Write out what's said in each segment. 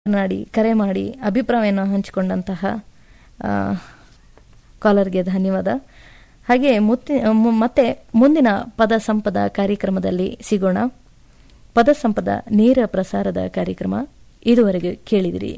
ಮಾತನಾಡಿ ಕರೆ ಮಾಡಿ ಅಭಿಪ್ರಾಯವನ್ನು ಹಂಚಿಕೊಂಡಂತಹ ಆ, ಕಾಲರ್ಗೆ ಧನ್ಯವಾದ ಹಾಗೆ ಮುತ್ತಿ ಮು- ಮತ್ತೆ ಮುಂದಿನ ಪದ ಸಂಪದ ಕಾರ್ಯಕ್ರಮದಲ್ಲಿ ಸಿಗೋಣ ಪದ ಸಂಪದ ನೇರ ಪ್ರಸಾರದ ಕಾರ್ಯಕ್ರಮ ಇದುವರೆಗೆ ಕೇಳಿದಿರಿ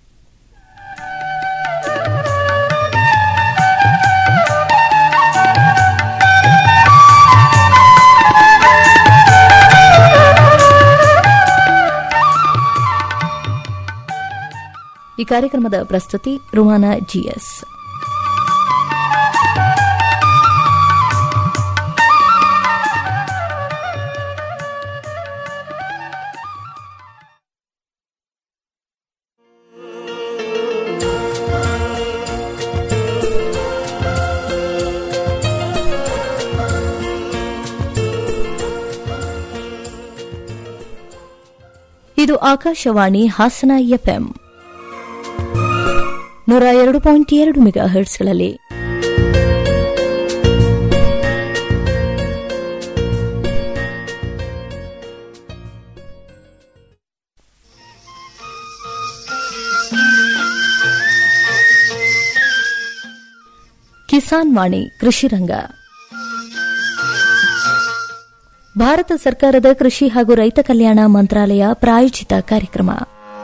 ಈ ಕಾರ್ಯಕ್ರಮದ ಪ್ರಸ್ತುತಿ ರುಮಾನ ಜಿಎಸ್ ಇದು ಆಕಾಶವಾಣಿ ಹಾಸನ ಎಫ್ಎಂ ನೂರ ಎರಡು ಪಾಯಿಂಟ್ ಎರಡು ಮೆಗಾ ಹರ್ಟ್ಸ್ಗಳಲ್ಲಿ ಕಿಸಾನ್ ವಾಣಿ ಕೃಷಿ ರಂಗ ಭಾರತ ಸರ್ಕಾರದ ಕೃಷಿ ಹಾಗೂ ರೈತ ಕಲ್ಯಾಣ ಮಂತ್ರಾಲಯ ಪ್ರಾಯೋಜಿತ ಕಾರ್ಯಕ್ರಮ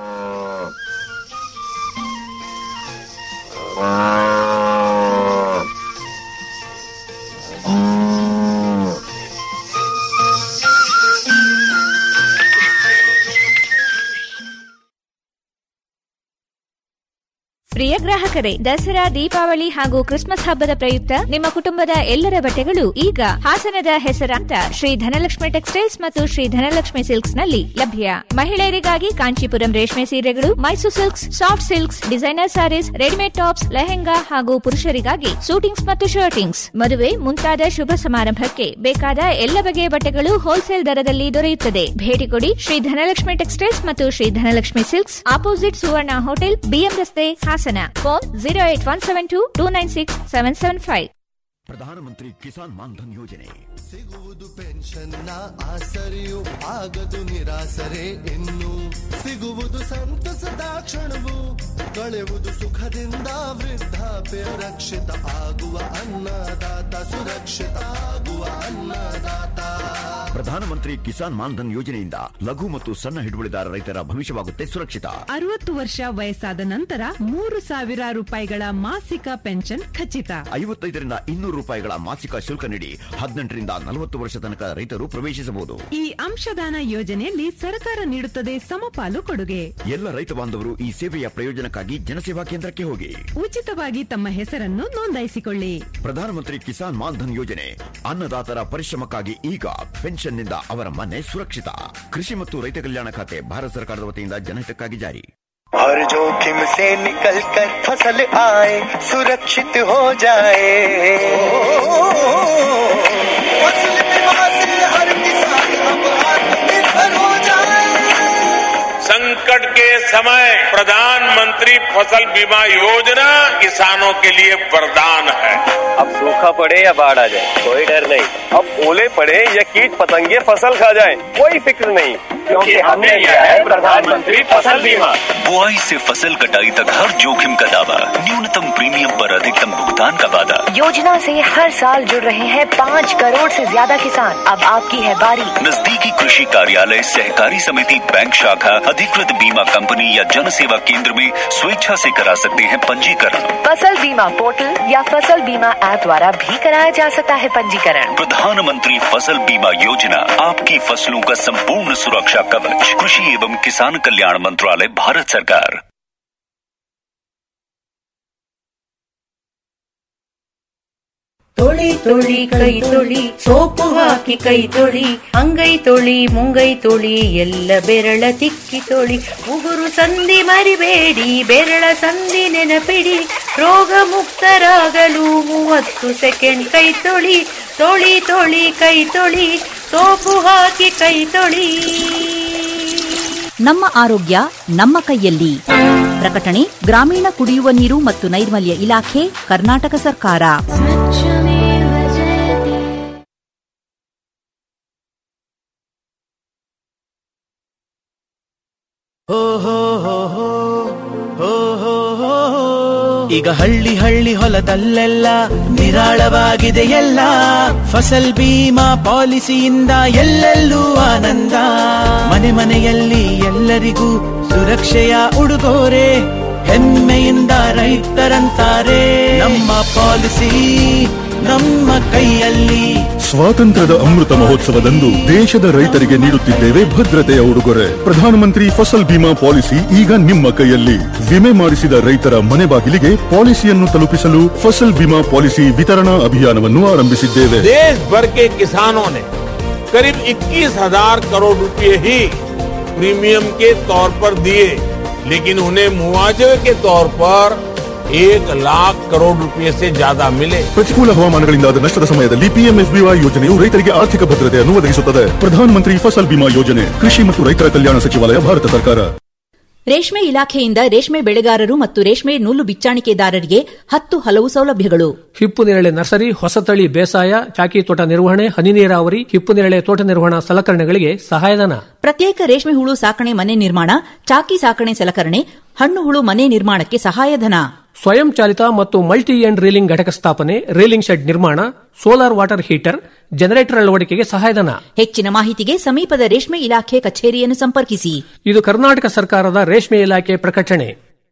ಪ್ರಿಯ ಗ್ರಾಹಕರೇ ದಸರಾ ದೀಪಾವಳಿ ಹಾಗೂ ಕ್ರಿಸ್ಮಸ್ ಹಬ್ಬದ ಪ್ರಯುಕ್ತ ನಿಮ್ಮ ಕುಟುಂಬದ ಎಲ್ಲರ ಬಟ್ಟೆಗಳು ಈಗ ಹಾಸನದ ಹೆಸರಾಂತ ಶ್ರೀ ಧನಲಕ್ಷ್ಮಿ ಟೆಕ್ಸ್ಟೈಲ್ಸ್ ಮತ್ತು ಶ್ರೀ ಧನಲಕ್ಷ್ಮಿ ಸಿಲ್ಕ್ಸ್ ನಲ್ಲಿ ಲಭ್ಯ ಮಹಿಳೆಯರಿಗಾಗಿ ಕಾಂಚೀಪುರಂ ರೇಷ್ಮೆ ಸೀರೆಗಳು Mysore silks soft silks designer sarees readymade tops lehenga ಹಾಗೂ ಪುರುಷರಿಗಾಗಿ ಸೂಟಿಂಗ್ಸ್ ಮತ್ತು ಶರ್ಟಿಂಗ್ಸ್ ಮದುವೆ ಮುಂತಾದ ಶುಭ ಸಮಾರಂಭಕ್ಕೆ ಬೇಕಾದ ಎಲ್ಲ ಬಗೆಯ ಬಟ್ಟೆಗಳು ಹೋಲ್ಸೇಲ್ ದರದಲ್ಲಿ ದೊರೆಯುತ್ತದೆ ಭೇಟಿ ಕೊಡಿ ಶ್ರೀ ಧನಲಕ್ಷ್ಮಿ ಟೆಕ್ಸ್ಟೈಲ್ಸ್ ಮತ್ತು Shri Dhanalakshmi silks opposite Suvarna hotel B M ರಸ್ತೆ Hassan phone zero eight one seven two two nine six seven seven five Pradhanmantri Kisan Maandhan ಯೋಜನೆ ಸಿಗುವುದು ಪೆನ್ಷನ್ನ ಆಸರೆಯು ಆಗದು ನಿರಾಸರೆ ಇನ್ನು ಸಿಗುವುದು ಸಂತಸದ ಕ್ಷಣವು ಕಳೆಯುವುದು ಸುಖದಿಂದ ವೃದ್ಧಾಪ್ಯ ರಕ್ಷಿತ ಆಗುವ ಅನ್ನದಾತ ಸುರಕ್ಷಿತ ಆಗುವ ಅನ್ನದಾತ ಪ್ರಧಾನಮಂತ್ರಿ ಕಿಸಾನ್ ಮಾನ್ಧನ್ ಯೋಜನೆಯಿಂದ ಲಘು ಮತ್ತು ಸಣ್ಣ ಹಿಡುವಳಿದಾರ ರೈತರ ಭವಿಷ್ಯವಾಗುತ್ತೆ ಸುರಕ್ಷಿತ ಅರವತ್ತು ವರ್ಷ ವಯಸ್ಸಾದ ನಂತರ ಮೂರು ಸಾವಿರ ರೂಪಾಯಿಗಳ ಮಾಸಿಕ ಪೆನ್ಷನ್ ಖಚಿತ ಐವತ್ತೈದರಿಂದ ಇನ್ನೂರು ರೂಪಾಯಿಗಳ ಮಾಸಿಕ ಶುಲ್ಕ ನೀಡಿ ಹದಿನೆಂಟರಿಂದ ನಲವತ್ತು ವರ್ಷ ತನಕ ರೈತರು ಪ್ರವೇಶಿಸಬಹುದು ಈ ಅಂಶದಾನ ಯೋಜನೆಯಲ್ಲಿ ಸರ್ಕಾರ ನೀಡುತ್ತದೆ ಸಮಪಾಲು ಕೊಡುಗೆ ಎಲ್ಲ ರೈತ ಬಾಂಧವರು ಈ ಸೇವೆಯ ಪ್ರಯೋಜನಕ್ಕಾಗಿ ಜನಸೇವಾ ಕೇಂದ್ರಕ್ಕೆ ಹೋಗಿ ಉಚಿತವಾಗಿ ತಮ್ಮ ಹೆಸರನ್ನು ನೋಂದಾಯಿಸಿಕೊಳ್ಳಿ ಪ್ರಧಾನಮಂತ್ರಿ ಕಿಸಾನ್ ಮಾನ್ಧನ್ ಯೋಜನೆ ಅನ್ನದಾತರ ಪರಿಶ್ರಮಕ್ಕಾಗಿ ಈಗ ಪೆನ್ಷನ್ನಿಂದ ಅವರ ಮನೆ ಸುರಕ್ಷಿತ ಕೃಷಿ ಮತ್ತು ರೈತ ಕಲ್ಯಾಣ ಖಾತೆ ಭಾರತ ಸರ್ಕಾರದ ವತಿಯಿಂದ ಜನಹಿತಕ್ಕಾಗಿ ಜಾರಿ हर जोखिम से निकल कर फसल आए सुरक्षित हो जाए फसल बीमा से हर किसान अब आत्मनिर्भर हो जाए संकट के समय प्रधानमंत्री फसल बीमा योजना किसानों के लिए वरदान है अब सूखा पड़े या बाढ़ आ जाए कोई डर नहीं अब ओले पड़े या कीट पतंगे फसल खा जाए कोई फिक्र नहीं क्योंकि हमने लिया है प्रधानमंत्री फसल बीमा बुआई से फसल कटाई तक हर जोखिम का दावा न्यूनतम प्रीमियम पर अधिकतम भुगतान का वादा योजना से हर साल जुड़ रहे हैं पाँच करोड़ से ज्यादा किसान अब आपकी है बारी नजदीकी कृषि कार्यालय सहकारी समिति बैंक शाखा अधिकृत बीमा कंपनी या जन सेवा केंद्र में स्वेच्छा से करा सकते हैं पंजीकरण फसल बीमा पोर्टल या फसल बीमा ऐप द्वारा भी कराया जा सकता है पंजीकरण प्रधानमंत्री फसल बीमा योजना आपकी फसलों का संपूर्ण सुरक्षा कवच कृषि एवं किसान कल्याण मंत्रालय भारत सरकार ತೊಳಿ ತೊಳಿ ಕೈ ತೊಳಿ ಸೋಪು ಹಾಕಿ ಕೈ ತೊಳಿ ಅಂಗೈ ತೊಳಿ ಮುಂಗೈ ತೊಳಿ ಎಲ್ಲ ಬೆರಳ ತಿಕ್ಕಿ ತೊಳಿ ಉಗುರು ಸಂಧಿ ಮರಿಬೇಡಿ ಬೆರಳ ಸಂಧಿ ನೆನಪಿಡಿ ರೋಗ ಮುಕ್ತರಾಗಲು ಮೂವತ್ತು ಸೆಕೆಂಡ್ ಕೈ ತೊಳಿ ತೊಳಿ ತೊಳಿ ಕೈ ತೊಳಿ ಸೋಪು ಹಾಕಿ ಕೈ ತೊಳಿ ನಮ್ಮ ಆರೋಗ್ಯ ನಮ್ಮ ಕೈಯಲ್ಲಿ ಪ್ರಕಟಣೆ ಗ್ರಾಮೀಣ ಕುಡಿಯುವ ನೀರು ಮತ್ತು ನೈರ್ಮಲ್ಯ ಇಲಾಖೆ ಕರ್ನಾಟಕ ಸರ್ಕಾರ ಓ ಹೋ ಹೋ ಹೋ ಈಗ ಹಳ್ಳಿ ಹಳ್ಳಿ ಹೊಲದಲ್ಲೆಲ್ಲ ನಿರಾಳವಾಗಿದೆ ಎಲ್ಲ ಫಸಲ್ ಬೀಮಾ ಪಾಲಿಸಿಯಿಂದ ಎಲ್ಲೆಲ್ಲೂ ಆನಂದ ಮನೆ ಮನೆಯಲ್ಲಿ ಎಲ್ಲರಿಗೂ ಸುರಕ್ಷೆಯ ಉಡುಗೊರೆ ಹೆಮ್ಮೆಯಿಂದ ರೈತರಂತಾರೆ ನಮ್ಮ ಪಾಲಿಸಿ ನಮ್ಮ ಕೈಯಲ್ಲಿ ಸ್ವಾತಂತ್ರ್ಯದ ಅಮೃತ ಮಹೋತ್ಸವದಂದು ದೇಶದ ರೈತರಿಗೆ ನೀಡುತ್ತಿದ್ದೇವೆ ಭದ್ರತೆಯ ಉಡುಗೊರೆ ಪ್ರಧಾನಮಂತ್ರಿ ಫಸಲ್ ಬಿಮಾ ಪಾಲಿಸಿ ಈಗ ನಿಮ್ಮ ಕೈಯಲ್ಲಿ ವಿಮೆ ಮಾಡಿಸಿದ ರೈತರ ಮನೆ ಬಾಗಿಲಿಗೆ ಪಾಲಿಸಿಯನ್ನು ತಲುಪಿಸಲು ಫಸಲ್ ಬಿಮಾ ಪಾಲಿಸಿ ವಿತರಣಾ ಅಭಿಯಾನವನ್ನು ಆರಂಭಿಸಿದ್ದೇವೆ देश भर के किसानों ने करीब 21,000 करोड़ रुपए ही प्रीमियम के तौर पर दिए लेकिन उन्हें मुआवजे के तौर पर एक लाख करोड़ रुपए से ज्यादा मिले ಪ್ರತಿಕೂಲ ಹವಾಮಾನಗಳಿಂದಾದ ನಷ್ಟದ ಸಮಯದಲ್ಲಿ ಪಿಎಂಎಫ್ಬಿವೈ ಯೋಜನೆಯು ರೈತರಿಗೆ ಆರ್ಥಿಕ ಭದ್ರತೆಯನ್ನು ಒದಗಿಸುತ್ತದೆ ಪ್ರಧಾನಮಂತ್ರಿ ಫಸಲ್ ಬಿಮಾ ಯೋಜನೆ ಕೃಷಿ ಮತ್ತು ರೈತರ ಕಲ್ಯಾಣ ಸಚಿವಾಲಯ ಭಾರತ ಸರ್ಕಾರ ರೇಷ್ಮೆ ಇಲಾಖೆಯಿಂದ ರೇಷ್ಮೆ ಬೆಳೆಗಾರರು ಮತ್ತು ರೇಷ್ಮೆ ನೂಲು ಬಿಚ್ಚಾಣಿಕೆದಾರರಿಗೆ ಹತ್ತು ಹಲವು ಸೌಲಭ್ಯಗಳು ಹಿಪ್ಪು ನೇರಳೆ ನರ್ಸರಿ ಹೊಸತಳಿ ಬೇಸಾಯ ಚಾಕಿ ತೋಟ ನಿರ್ವಹಣೆ ಹನಿ ನೀರಾವರಿ ಹಿಪ್ಪು ನೇರಳೆ ತೋಟ ನಿರ್ವಹಣಾ ಸಲಕರಣೆಗಳಿಗೆ ಸಹಾಯಧನ ಪ್ರತ್ಯೇಕ ರೇಷ್ಮೆ ಹುಳು ಸಾಕಣೆ ಮನೆ ನಿರ್ಮಾಣ ಚಾಕಿ ಸಾಕಣೆ ಸಲಕರಣೆ ಹಣ್ಣು ಹುಳು ಮನೆ ನಿರ್ಮಾಣಕ್ಕೆ ಸಹಾಯಧನ ಸ್ವಯಂ ಚಾಲಿತ ಮತ್ತು ಮಲ್ಟಿ ಎಂಡ್ ರೀಲಿಂಗ್ ಘಟಕ ಸ್ಥಾಪನೆ ರೀಲಿಂಗ್ ಶೆಡ್ ನಿರ್ಮಾಣ ಸೋಲಾರ್ ವಾಟರ್ ಹೀಟರ್ ಜನರೇಟರ್ ಅಳವಡಿಕೆಗೆ ಸಹಾಯಧನ ಹೆಚ್ಚಿನ ಮಾಹಿತಿಗೆ ಸಮೀಪದ ರೇಷ್ಮೆ ಇಲಾಖೆ ಕಚೇರಿಯನ್ನು ಸಂಪರ್ಕಿಸಿ ಇದು ಕರ್ನಾಟಕ ಸರ್ಕಾರದ ರೇಷ್ಮೆ ಇಲಾಖೆ ಪ್ರಕಟಣೆ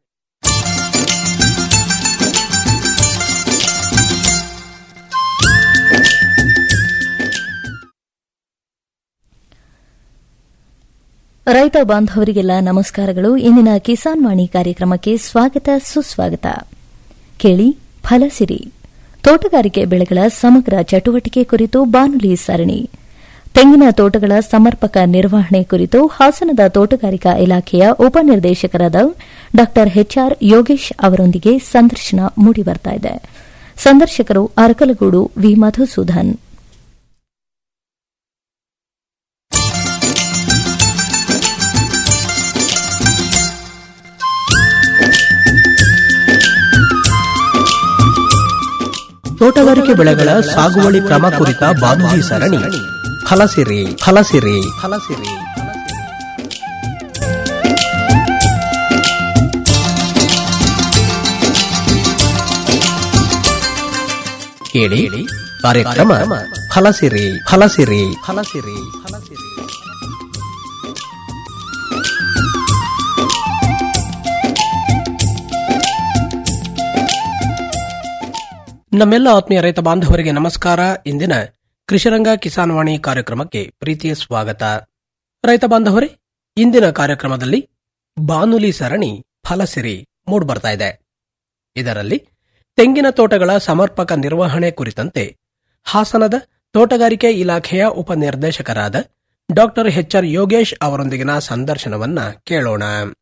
ರೈತ ಬಾಂಧವರಿಗೆಲ್ಲ ನಮಸ್ಕಾರಗಳು ಇಂದಿನ ಕಿಸಾನ್ ವಾಣಿ ಕಾರ್ಯಕ್ರಮಕ್ಕೆ ಸ್ವಾಗತ ಸುಸ್ವಾಗತ ಕೇಳಿ ಫಲಸಿರಿ ತೋಟಗಾರಿಕೆ ಬೆಳೆಗಳ ಸಮಗ್ರ ಚಟುವಟಿಕೆ ಕುರಿತು ಬಾನುಲಿ ಸರಣಿ ತೆಂಗಿನ ತೋಟಗಳ ಸಮರ್ಪಕ ನಿರ್ವಹಣೆ ಕುರಿತು ಹಾಸನದ ತೋಟಗಾರಿಕಾ ಇಲಾಖೆಯ ಉಪನಿರ್ದೇಶಕರಾದ ಡಾ ಎಚ್ಆರ್ ಯೋಗೇಶ್ ಅವರೊಂದಿಗೆ ಸಂದರ್ಶನ ಮೂಡಿಬರ್ತಾ ಇದೆ ಸಂದರ್ಶಕರು ಅರಕಲಗೂಡು ವಿ ಮಧುಸೂದನ್ ತೋಟಗಾರಿಕೆ ಬೆಳೆಗಳ ಸಾಗುವಳಿ ಕ್ರಮ ಕುರಿತ ಬಾನುಲಿ ಸರಣಿ ಫಲಸಿರಿ ಫಲಸಿರಿ ಫಲಸಿರಿ ಕೇಳಿ ಕಾರ್ಯಕ್ರಮ ಫಲಸಿರಿ ಫಲಸಿರಿ ಫಲಸಿರಿ ಫಲಸಿರಿ ನಮ್ಮೆಲ್ಲ ಆತ್ಮೀಯ ರೈತ ಬಾಂಧವರಿಗೆ ನಮಸ್ಕಾರ ಇಂದಿನ ಕೃಷಿರಂಗ ಕಿಸಾನ್ ವಾಣಿ ಕಾರ್ಯಕ್ರಮಕ್ಕೆ ಪ್ರೀತಿಯ ಸ್ವಾಗತ ರೈತ ಬಾಂಧವರೇ ಇಂದಿನ ಕಾರ್ಯಕ್ರಮದಲ್ಲಿ ಬಾನುಲಿ ಸರಣಿ ಫಲಸಿರಿ ಮೂಡ್ಬರ್ತಾ ಇದೆ ಇದರಲ್ಲಿ ತೆಂಗಿನ ತೋಟಗಳ ಸಮರ್ಪಕ ನಿರ್ವಹಣೆ ಕುರಿತಂತೆ ಹಾಸನದ ತೋಟಗಾರಿಕೆ ಇಲಾಖೆಯ ಉಪನಿರ್ದೇಶಕರಾದ ಡಾಕ್ಟರ್ ಎಚ್ಆರ್ ಯೋಗೇಶ್ ಅವರೊಂದಿಗಿನ ಸಂದರ್ಶನವನ್ನ ಕೇಳೋಣ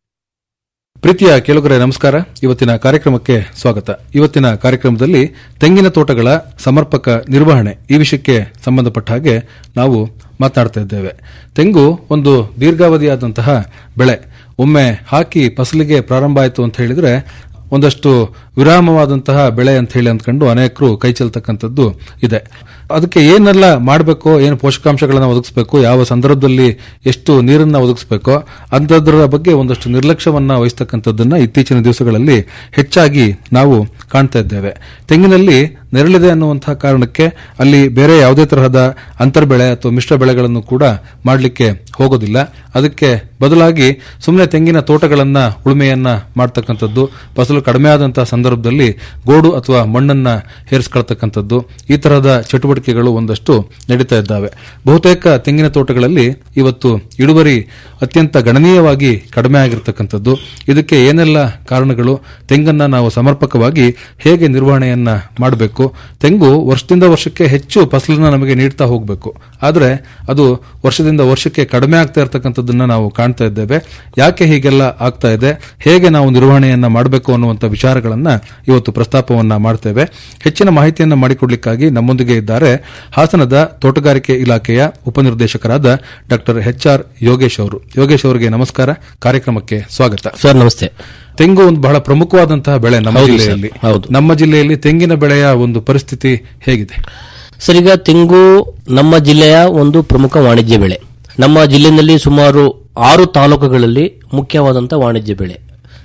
ಪ್ರೀತಿಯ ಕೇಳುಗರೆ ನಮಸ್ಕಾರ ಇವತ್ತಿನ ಕಾರ್ಯಕ್ರಮಕ್ಕೆ ಸ್ವಾಗತ ಇವತ್ತಿನ ಕಾರ್ಯಕ್ರಮದಲ್ಲಿ ತೆಂಗಿನ ತೋಟಗಳ ಸಮರ್ಪಕ ನಿರ್ವಹಣೆ ಈ ವಿಷಯಕ್ಕೆ ಸಂಬಂಧಪಟ್ಟ ಹಾಗೆ ನಾವು ಮಾತನಾಡ್ತಾ ಇದ್ದೇವೆ ತೆಂಗು ಒಂದು ದೀರ್ಘಾವಧಿಯಾದಂತಹ ಬೆಳೆ ಒಮ್ಮೆ ಹಾಕಿ ಫಸಲಿಗೆ ಪ್ರಾರಂಭ ಆಯಿತು ಅಂತ ಹೇಳಿದ್ರೆ ಒಂದಷ್ಟು ವಿರಾಮವಾದಂತಹ ಬೆಳೆ ಅಂತ ಹೇಳಿ ಅಂದ್ಕೊಂಡು ಅನೇಕರು ಕೈ ಚೆಲ್ತಕ್ಕಂಥದ್ದು ಇದೆ ಅದಕ್ಕೆ ಏನೆಲ್ಲ ಮಾಡಬೇಕು ಏನು ಪೋಷಕಾಂಶಗಳನ್ನು ಒದಗಿಸಬೇಕು ಯಾವ ಸಂದರ್ಭದಲ್ಲಿ ಎಷ್ಟು ನೀರನ್ನ ಒದಗಿಸಬೇಕೋ ಅಂಥದ್ರ ಬಗ್ಗೆ ಒಂದಷ್ಟು ನಿರ್ಲಕ್ಷ್ಯವನ್ನ ವಹಿಸ್ತಕ್ಕಂಥದ್ದನ್ನ ಇತ್ತೀಚಿನ ದಿವಸಗಳಲ್ಲಿ ಹೆಚ್ಚಾಗಿ ನಾವು ಕಾಣ್ತಾ ಇದ್ದೇವೆ ತೆಂಗಿನಲ್ಲಿ ನೆರಳಿದೆ ಅನ್ನುವಂತಹ ಕಾರಣಕ್ಕೆ ಅಲ್ಲಿ ಬೇರೆ ಯಾವುದೇ ತರಹದ ಅಂತರ್ಬೆಳೆ ಅಥವಾ ಮಿಶ್ರ ಬೆಳೆಗಳನ್ನು ಕೂಡ ಮಾಡಲಿಕ್ಕೆ ಹೋಗೋದಿಲ್ಲ ಅದಕ್ಕೆ ಬದಲಾಗಿ ಸುಮ್ಮನೆ ತೆಂಗಿನ ತೋಟಗಳನ್ನ ಉಳುಮೆಯನ್ನ ಮಾಡ್ತಕ್ಕಂಥದ್ದು ಫಸಲು ಕಡಿಮೆ ಆದಂತಹ ಸಂದರ್ಭದಲ್ಲಿ ಗೋಡು ಅಥವಾ ಮಣ್ಣನ್ನ ಹೇರಿಸ್ಕೊಳ್ತಕ್ಕಂಥದ್ದು ಈ ತರಹದ ಚಟುವಟಿಕೆಗಳು ಒಂದಷ್ಟು ನಡೀತಾ ಇದ್ದಾವೆ ಬಹುತೇಕ ತೆಂಗಿನ ತೋಟಗಳಲ್ಲಿ ಇವತ್ತು ಇಳುವರಿ ಅತ್ಯಂತ ಗಣನೀಯವಾಗಿ ಕಡಿಮೆ ಆಗಿರತಕ್ಕಂಥದ್ದು ಇದಕ್ಕೆ ಏನೆಲ್ಲ ಕಾರಣಗಳು ತೆಂಗನ್ನ ನಾವು ಸಮರ್ಪಕವಾಗಿ ಹೇಗೆ ನಿರ್ವಹಣೆಯನ್ನ ಮಾಡಬೇಕು ತೆಂಗು ವರ್ಷದಿಂದ ವರ್ಷಕ್ಕೆ ಹೆಚ್ಚು ಫಸಲನ್ನ ನಮಗೆ ನೀಡ್ತಾ ಹೋಗಬೇಕು ಆದರೆ ಅದು ವರ್ಷದಿಂದ ವರ್ಷಕ್ಕೆ ಕಡಿಮೆ ಆಗ್ತಾ ಇರತಕ್ಕಂಥದ್ದನ್ನ ನಾವು ಕಾಣ್ತಾ ಇದ್ದೇವೆ ಯಾಕೆ ಹೀಗೆಲ್ಲ ಆಗ್ತಾ ಇದೆ ಹೇಗೆ ನಾವು ನಿರ್ವಹಣೆಯನ್ನ ಮಾಡಬೇಕು ಅನ್ನುವಂಥ ವಿಚಾರಗಳನ್ನ ಇವತ್ತು ಪ್ರಸ್ತಾಪವನ್ನ ಮಾಡ್ತೇವೆ ಹೆಚ್ಚಿನ ಮಾಹಿತಿಯನ್ನ ಮಾಡಿಕೊಡ್ಲಿಕ್ಕಾಗಿ ನಮ್ಮೊಂದಿಗೆ ಇದ್ದಾರೆ ಹಾಸನದ ತೋಟಗಾರಿಕೆ ಇಲಾಖೆಯ ಉಪನಿರ್ದೇಶಕರಾದ ಡಾಕ್ಟರ್ ಎಚ್ ಆರ್ ಯೋಗೇಶ್ ಅವರು ಯೋಗೇಶ್ ಅವರಿಗೆ ನಮಸ್ಕಾರ ಕಾರ್ಯಕ್ರಮಕ್ಕೆ ಸ್ವಾಗತ ಸರ್ ನಮಸ್ತೆ ತೆಂಗು ಒಂದು ಬಹಳ ಪ್ರಮುಖವಾದಂತಹ ಬೆಳೆ ನಮ್ಮ ಹೌದು ಸರ್, ಜಿಲ್ಲೆಯಲ್ಲಿ ಹೌದು. ನಮ್ಮ ಜಿಲ್ಲೆಯಲ್ಲಿ ತೆಂಗಿನ ಬೆಳೆಯ ಒಂದು ಪರಿಸ್ಥಿತಿ ಹೇಗಿದೆ ಸರ್ ಈಗ ತೆಂಗು ನಮ್ಮ ಜಿಲ್ಲೆಯ ಒಂದು ಪ್ರಮುಖ ವಾಣಿಜ್ಯ ಬೆಳೆ ನಮ್ಮ ಜಿಲ್ಲೆಯಲ್ಲಿ ಸುಮಾರು ಆರು ತಾಲೂಕುಗಳಲ್ಲಿ ಮುಖ್ಯವಾದಂತಹ ವಾಣಿಜ್ಯ ಬೆಳೆ